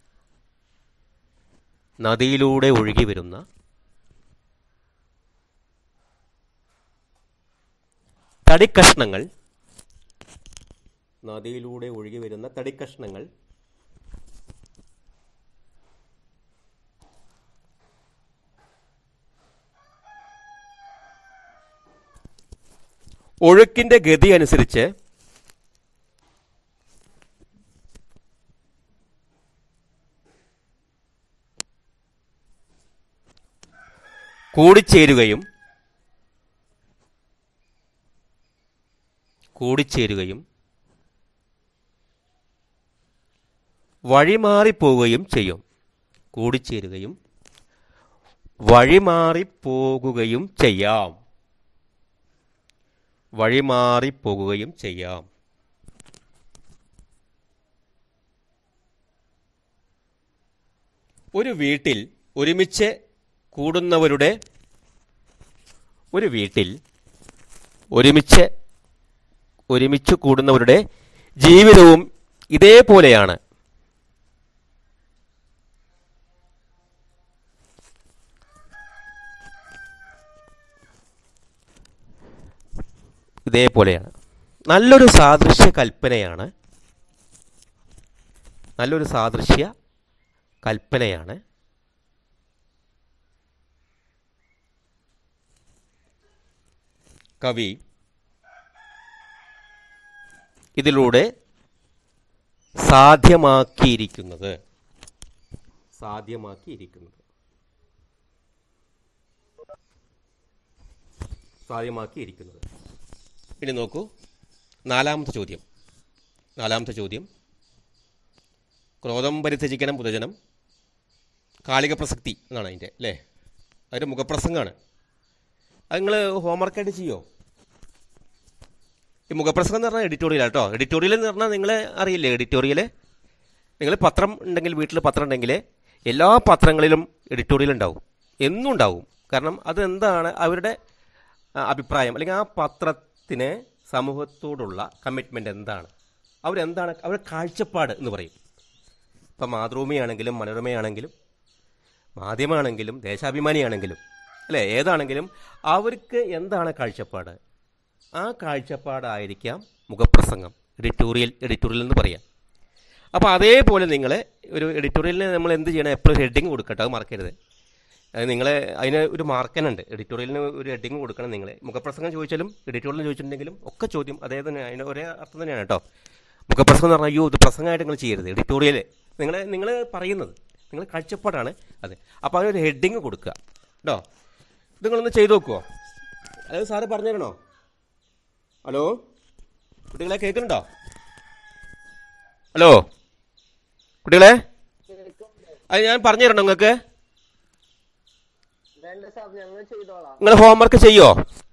നദിയിലൂടെ ഒഴുകി വരുന്ന തടിക്കഷ്ണങ്ങൾ നദിയിലൂടെ ഒഴുകി വരുന്ന തടിക്കഷ്ണങ്ങൾ ഒഴുക്കിന്റെ ഗതി അനുസരിച്ച് കൂടിച്ചേരുകയും കൂടിച്ചേരുകയും വഴിമാറിപ്പോവുകയും ചെയ്യും കൂടിച്ചേരുകയും വഴിമാറിപ്പോകുകയും ചെയ്യാം വഴിമാറിപ്പോകുകയും ചെയ്യാം ഒരു വീട്ടിൽ ഒരുമിച്ച് കൂടുന്നവരുടെ ഒരു വീട്ടിൽ ഒരുമിച്ച് ഒരുമിച്ച് കൂടുന്നവരുടെ ജീവിതവും ഇതേപോലെയാണ് ഇതേപോലെയാണ് നല്ലൊരു സാദൃശ്യ കൽപ്പനയാണ് നല്ലൊരു സാദൃശ്യ കൽപ്പനയാണ് കവി ഇതിലൂടെ സാധ്യമാക്കിയിരിക്കുന്നത് സാധ്യമാക്കിയിരിക്കുന്നത് സാധ്യമാക്കിയിരിക്കുന്നത് ഇനി നോക്കൂ നാലാമത്തെ ചോദ്യം നാലാമത്തെ ചോദ്യം ക്രോധം പരിത്യജിക്കണം ബുധജനം കാലിക പ്രസക്തി എന്നാണ് അതിൻ്റെ അല്ലേ അതിൻ്റെ മുഖപ്രസംഗമാണ് അത് നിങ്ങൾ ഹോംവർക്കായിട്ട് ചെയ്യോ ഈ മുഖപ്രസംഗം എന്ന് പറഞ്ഞാൽ എഡിറ്റോറിയൽ കേട്ടോ എഡിറ്റോറിയൽ എന്ന് പറഞ്ഞാൽ നിങ്ങൾ അറിയില്ലേ എഡിറ്റോറിയൽ നിങ്ങൾ പത്രം ഉണ്ടെങ്കിൽ വീട്ടിൽ പത്രം ഉണ്ടെങ്കിൽ എല്ലാ പത്രങ്ങളിലും എഡിറ്റോറിയൽ ഉണ്ടാവും എന്നും ഉണ്ടാവും കാരണം അത് എന്താണ് അവരുടെ ആ, അഭിപ്രായം അല്ലെങ്കിൽ ആ പത്രത്തിന് സമൂഹത്തോടുള്ള കമ്മിറ്റ്മെൻ്റ് എന്താണ് അവരെന്താണ് അവരുടെ കാഴ്ചപ്പാട് എന്ന് പറയും ഇപ്പം മാതൃഭൂമിയാണെങ്കിലും മനോരമയാണെങ്കിലും മാധ്യമമാണെങ്കിലും ദേശാഭിമാനിയാണെങ്കിലും അല്ലേ ഏതാണെങ്കിലും അവർക്ക് എന്താണ് കാഴ്ചപ്പാട് ആ കാഴ്ചപ്പാടായിരിക്കാം മുഖപ്രസംഗം എഡിറ്റോറിയൽ എഡിറ്റോറിയൽ എന്ന് പറയാം അപ്പോൾ അതേപോലെ നിങ്ങൾ ഒരു എഡിറ്റോറിയലിന് നമ്മൾ എന്ത് ചെയ്യണം എപ്പോഴും ഹെഡിങ് കൊടുക്കട്ടെ അത് മറക്കരുത് അത് നിങ്ങൾ അതിന് ഒരു മാർക്കനുണ്ട് എഡിറ്റോറിയലിന് ഒരു ഹെഡിങ് കൊടുക്കണം നിങ്ങൾ മുഖപ്രസംഗം ചോദിച്ചാലും എഡിറ്റോറിയൽ ചോദിച്ചിട്ടുണ്ടെങ്കിലും ഒക്കെ ചോദ്യം അതേ തന്നെ അതിന് ഒരേ അർത്ഥം തന്നെയാണ് കേട്ടോ മുഖപ്രസംഗം എന്ന് പറഞ്ഞാൽ അയ്യോ ഇത് പ്രസംഗമായിട്ട് നിങ്ങൾ ചെയ്യരുത് എഡിറ്റോറിയൽ നിങ്ങൾ നിങ്ങൾ പറയുന്നത് നിങ്ങൾ കാഴ്ചപ്പാടാണ് അതെ അപ്പോൾ അതിനൊരു ഹെഡിങ് കൊടുക്കുക കേട്ടോ ഇത് നിങ്ങളൊന്ന് ചെയ്തു നോക്കുമോ അതായത് സാറ് പറഞ്ഞു തരണോ ഹലോ കുട്ടികളെ കേൾക്കുന്നുണ്ടോ ഹലോ കുട്ടികളെ അത് ഞാൻ പറഞ്ഞു തരണോ നിങ്ങൾക്ക് വേണ്ട സാർ ഞങ്ങൾ ചെയ്തോളാം നിങ്ങൾ ഹോംവർക്ക് ചെയ്യോ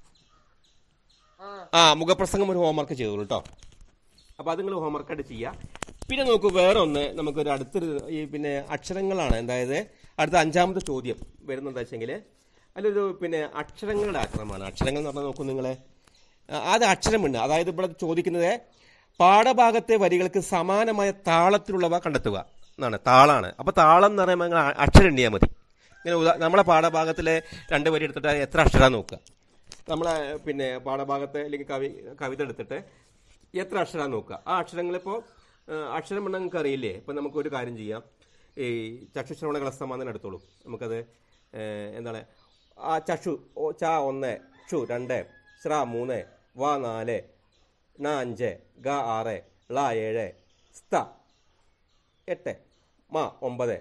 ആ ആ മുഖപ്രസംഗം ഒരു ഹോംവർക്ക് ചെയ്തോളൂ കേട്ടോ അപ്പോൾ അത് നിങ്ങൾ ഹോംവർക്കായിട്ട് ചെയ്യുക പിന്നെ നോക്കൂ വേറെ ഒന്ന് നമുക്കൊരു അടുത്തൊരു ഈ പിന്നെ അക്ഷരങ്ങളാണ് അതായത് അടുത്ത അഞ്ചാമത്തെ ചോദ്യം വരുന്നത് എന്താ വെച്ചെങ്കിൽ അതിലൊരു പിന്നെ അക്ഷരങ്ങളുടെ ആക്രമണമാണ് അക്ഷരങ്ങൾ എന്ന് പറഞ്ഞാൽ നോക്കൂ നിങ്ങളെ ആ, അത് അക്ഷരമുണ്ട് അതായത് ഇവിടെ ചോദിക്കുന്നത് പാഠഭാഗത്തെ വരികൾക്ക് സമാനമായ താളത്തിലുള്ളവ കണ്ടെത്തുക എന്നാണ് താളാണ് അപ്പോൾ താളം എന്ന് പറയുമ്പോൾ നിങ്ങൾ അ- അക്ഷരം എണ്ണിയാൽ മതി ഇങ്ങനെ ഉദാ നമ്മളെ പാഠഭാഗത്തിലെ രണ്ട് വരി എടുത്തിട്ട് അത് എത്ര അക്ഷരം നോക്കുക നമ്മളെ പിന്നെ പാഠഭാഗത്തെ അല്ലെങ്കിൽ കവി കവിത എടുത്തിട്ട് എത്ര അക്ഷരം നോക്കുക ആ അക്ഷരങ്ങളിപ്പോൾ അക്ഷരം എണ്ണം നിങ്ങൾക്ക് അറിയില്ലേ ഇപ്പം നമുക്കൊരു കാര്യം ചെയ്യാം ഈ ചക്ഷുശ്രവണ കളസമാനം എടുത്തോളൂ നമുക്കത് ഏഹ്, എന്താണ് ആ ചക്ഷു ഓ ച ഒന്ന് ക്ഷു രണ്ട് ശ്ര മൂന്ന് വ നാല് ണ അഞ്ച് ഗ ആറ് ള ഏഴ് സ്ത എട്ട് മ ഒമ്പത്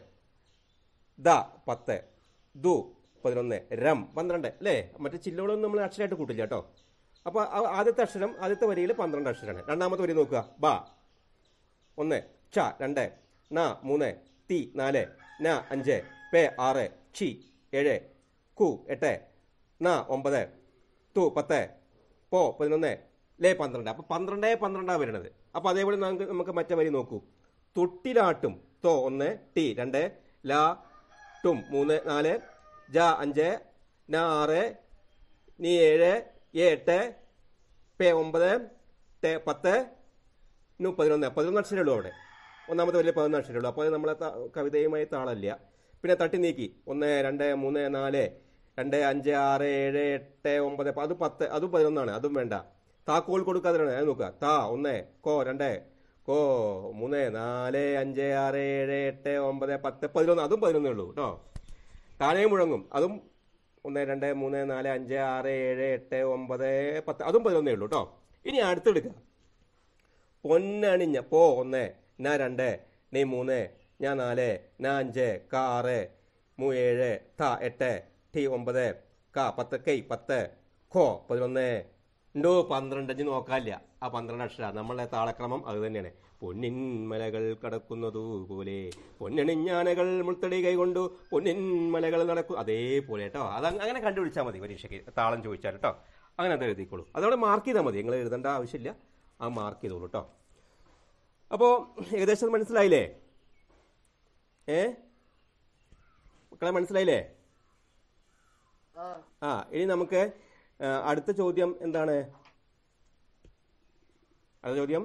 ദ പത്ത് ദു പതിനൊന്ന് രം പന്ത്രണ്ട് അല്ലേ മറ്റേ ചില്ലോളൊന്നും നമ്മൾ അക്ഷരമായിട്ട് കൂട്ടില്ല കേട്ടോ അപ്പോൾ ആദ്യത്തെ അക്ഷരം ആദ്യത്തെ വരിയിൽ പന്ത്രണ്ട് അക്ഷരമാണ് രണ്ടാമത്തെ വരി നോക്കുക ബ ഒന്ന് ഛ രണ്ട് ണ മൂന്ന് തി നാല് ന അഞ്ച് പേ ആറ് ക്ഷി ഏഴ് കു എട്ട് ന ഒമ്പത് തു പത്ത് പോ പതിനൊന്ന് ലേ പന്ത്രണ്ട് അപ്പോൾ പന്ത്രണ്ടേ പന്ത്രണ്ടാണ് വരുന്നത് അപ്പോൾ അതേപോലെ നമുക്ക് നമുക്ക് മറ്റേ വരി നോക്കൂ തൊട്ടിലാട്ടും തോ ഒന്ന് ടി രണ്ട് ലാ ടും മൂന്ന് നാല് ജ അഞ്ച് ന ആറ് നീ ഏഴ് എ എട്ട് പേ ഒമ്പത് ടെ പത്ത് നു പതിനൊന്ന് പതിനൊന്ന് അക്ഷരമേ ഉള്ളൂ അവിടെ ഒന്നാമത്തെ വലിയ പതിനൊന്ന് അക്ഷരമേ ഉള്ളൂ അപ്പോൾ അത് നമ്മളെ ത- കവിതയുമായി താളല്ല പിന്നെ തട്ടി നീക്കി ഒന്ന് രണ്ട് മൂന്ന് നാല് രണ്ട് അഞ്ച് ആറ് ഏഴ് എട്ട് ഒമ്പത് പ- അത് പത്ത് അതും പതിനൊന്നാണ് അതും വേണ്ട താക്കോൽ കൊടുക്കാതെയാണ് അത് നോക്കുക താ ഒന്ന് കോ രണ്ട് കോ മൂന്ന് നാല് അഞ്ച് ആറ് ഏഴ് എട്ട് ഒമ്പത് പത്ത് പതിനൊന്ന് അതും പതിനൊന്നേ ഉള്ളൂ കേട്ടോ താഴെ മുഴങ്ങും അതും ഒന്ന് രണ്ട് മൂന്ന് നാല് അഞ്ച് ആറ് ഏഴ് എട്ട് ഒമ്പത് പത്ത് അതും പതിനൊന്നേ ഉള്ളൂ കേട്ടോ ഇനി അടുത്തെടുക്കുക പൊന്നണിഞ്ഞ പോ ഒന്ന് ന രണ്ട് നീ മൂന്ന് ഞാൻ നാല് ന അഞ്ച് ക ആറ് മു ഏഴ് ത എട്ട് ടി ഒമ്പത് ക പത്ത് കൈ പത്ത് ഖോ പതിനൊന്ന് ഉണ്ടോ പന്ത്രണ്ട് അഞ്ച് നോക്കാനില്ല ആ പന്ത്രണ്ട് അക്ഷര നമ്മളെ താളക്രമം അത് തന്നെയാണ് പൊന്നിൻ മലകൾ കടക്കുന്നതു പോലെ പൊന്നണിഞ്ഞാനകൾ മുൾത്തടി കൈകൊണ്ടു പൊന്നിൻ മലകൾ നടക്കും അതേപോലെ കേട്ടോ അത് അങ്ങ- അങ്ങനെ കണ്ടുപിടിച്ചാൽ മതി പരീക്ഷയ്ക്ക് താളം ചോദിച്ചാൽ കേട്ടോ അങ്ങനെ അത് എഴുതിക്കോളൂ അതവിടെ മാർക്ക് ചെയ്താൽ മതി നിങ്ങൾ എഴുതേണ്ട ആവശ്യമില്ല ആ മാർക്ക് ചെയ്തോളൂ കേട്ടോ അപ്പോൾ ഏകദേശം മനസ്സിലായില്ലേ ഏ മക്കളെ മനസ്സിലായില്ലേ ആ ആ ഇനി നമുക്ക് ആ, അടുത്ത ചോദ്യം എന്താണ് അടുത്ത ചോദ്യം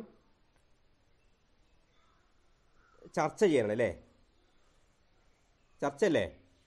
ചർച്ച ചെയ്യണം അല്ലേ ചർച്ചയല്ലേ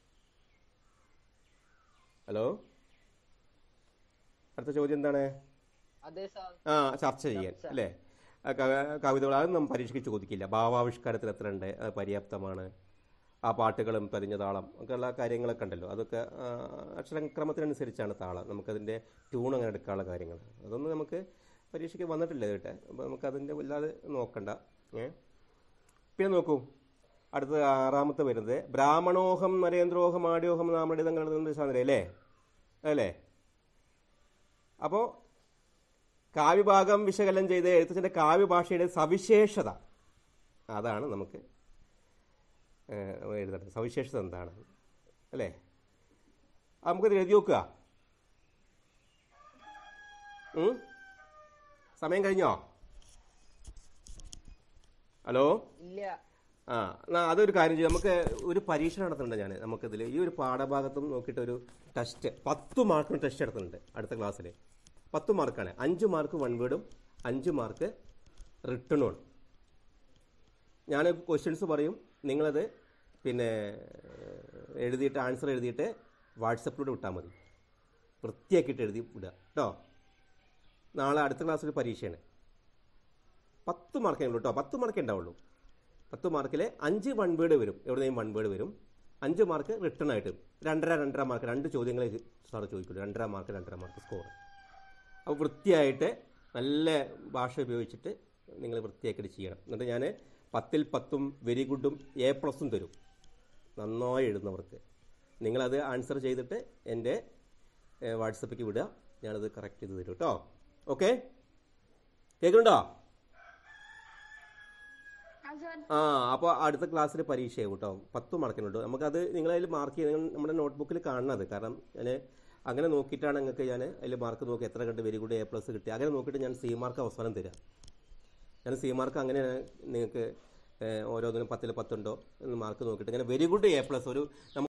ഹലോ അടുത്ത ചോദ്യം എന്താണ് അതെ സാർ ആ ചർച്ച ചെയ്യാൻ അല്ലേ ആ ക- കവിതകൾ അത് നമ്മൾ പരീക്ഷയ്ക്ക് ചോദിക്കില്ല ഭാവാവിഷ്കാരത്തിൽ എത്ര ഉണ്ട് അത് പര്യാപ്തമാണ് ആ പാട്ടുകളും തെളിഞ്ഞ താളം ഒക്കെയുള്ള കാര്യങ്ങളൊക്കെ ഉണ്ടല്ലോ അതൊക്കെ ആ, അക്ഷരക്രമത്തിനനുസരിച്ചാണ് താളം നമുക്കതിൻ്റെ ട്യൂൺ അങ്ങനെ എടുക്കാനുള്ള കാര്യങ്ങൾ അതൊന്നും നമുക്ക് പരീക്ഷയ്ക്ക് വന്നിട്ടില്ല കേട്ടെ അപ്പോൾ നമുക്ക് അതിൻ്റെ വല്ലാതെ നോക്കണ്ട ഏ പിന്നെ നോക്കൂ അടുത്ത ആറാമത്തെ വരുന്നത് ബ്രാഹ്മണോഹം നരേന്ദ്രോഹം ആട്യോഹം നാമടി തങ്ങളുടെ സാധനം അല്ലേ അല്ലേ അപ്പോൾ കാവ്യഭാഗം വിശകലനം ചെയ്ത് എഴുത്തച്ഛൻ്റെ കാവ്യഭാഷയുടെ സവിശേഷത അതാണ് നമുക്ക് ഏഹ്, എഴുതേണ്ടത് സവിശേഷത എന്താണ് അല്ലേ അത് നമുക്കത് എഴുതി നോക്കുക ഉം? സമയം കഴിഞ്ഞോ ഹലോ ഇല്ല ആ എന്നാ അതൊരു കാര്യം ചെയ്യും നമുക്ക് ഒരു പരീക്ഷ നടത്തുന്നുണ്ട് ഞാൻ നമുക്കിതിൽ ഈ ഒരു പാഠഭാഗത്തും നോക്കിയിട്ട് ഒരു ടെസ്റ്റ് പത്ത് മാർക്കിന് ടെസ്റ്റ് നടത്തുന്നുണ്ട് അടുത്ത ക്ലാസ്സിൽ പത്ത് മാർക്കാണ് അഞ്ച് മാർക്ക് വൺ വേർഡും അഞ്ച് മാർക്ക് റിട്ടണുമാണ് ഞാൻ ക്വസ്റ്റ്യൻസ് പറയും നിങ്ങളത് പിന്നെ എഴുതിയിട്ട് ആൻസർ എഴുതിയിട്ട് വാട്സപ്പിലൂടെ വിട്ടാൽ മതി വൃത്തിയാക്കിയിട്ട് എഴുതി വിടുക കേട്ടോ നാളെ അടുത്ത ക്ലാസ്സിൽ പരീക്ഷയാണ് പത്ത് മാർക്കേ ഉള്ളൂ കേട്ടോ പത്ത് മാർക്കേ ഉണ്ടാവുള്ളൂ പത്ത് മാർക്കിൽ അഞ്ച് വൺ വേർഡ് വരും എവിടെയും വൺ വേർഡ് വരും അഞ്ച് മാർക്ക് റിട്ടേൺ ആയിട്ട് രണ്ടര രണ്ടര മാർക്ക് രണ്ട് ചോദ്യങ്ങളെ സാറ് ചോദിക്കുള്ളൂ രണ്ടര മാർക്ക് രണ്ടര മാർക്ക് സ്കോർ അപ്പോൾ വൃത്തിയായിട്ട് നല്ല ഭാഷ ഉപയോഗിച്ചിട്ട് നിങ്ങൾ വൃത്തിയാക്കിയിട്ട് ചെയ്യണം എന്നിട്ട് ഞാൻ പത്തിൽ പത്തും വെരി ഗുഡും എ പ്ലസും തരും നന്നായി എഴുതുന്നവർക്ക് നിങ്ങളത് ആൻസർ ചെയ്തിട്ട് എൻ്റെ വാട്സപ്പിലേക്ക് വിടുക ഞാനത് കറക്റ്റ് ചെയ്ത് തരും കേട്ടോ ഓക്കെ കേൾക്കുന്നുണ്ടോ ആ അപ്പോൾ അടുത്ത ക്ലാസ്സിൽ പരീക്ഷയാവും കേട്ടോ പത്ത് മാർക്കിനുണ്ട് നമുക്കത് നിങ്ങളതിൽ മാർക്ക് ചെയ്ത് നിങ്ങൾ നമ്മുടെ നോട്ട്ബുക്കിൽ കാണണത് കാരണം ഞാൻ അങ്ങനെ നോക്കിയിട്ടാണ് നിങ്ങൾക്ക് ഞാൻ അതിൽ മാർക്ക് നോക്കി എത്ര കണ്ട് വെരി ഗുഡ് എ പ്ലസ് കിട്ടി അങ്ങനെ നോക്കിയിട്ട് ഞാൻ സി മാർക്ക് അവസാനം തരാം ഞാൻ സി മാർക്ക് അങ്ങനെ നിങ്ങൾക്ക് ഏഹ്, ഓരോന്നിനും പത്തിൽ പത്തുണ്ടോ എന്ന് മാർക്ക് നോക്കിയിട്ട് ഇങ്ങനെ വെരി ഗുഡ് എ പ്ലസ് ഒരു നമുക്ക്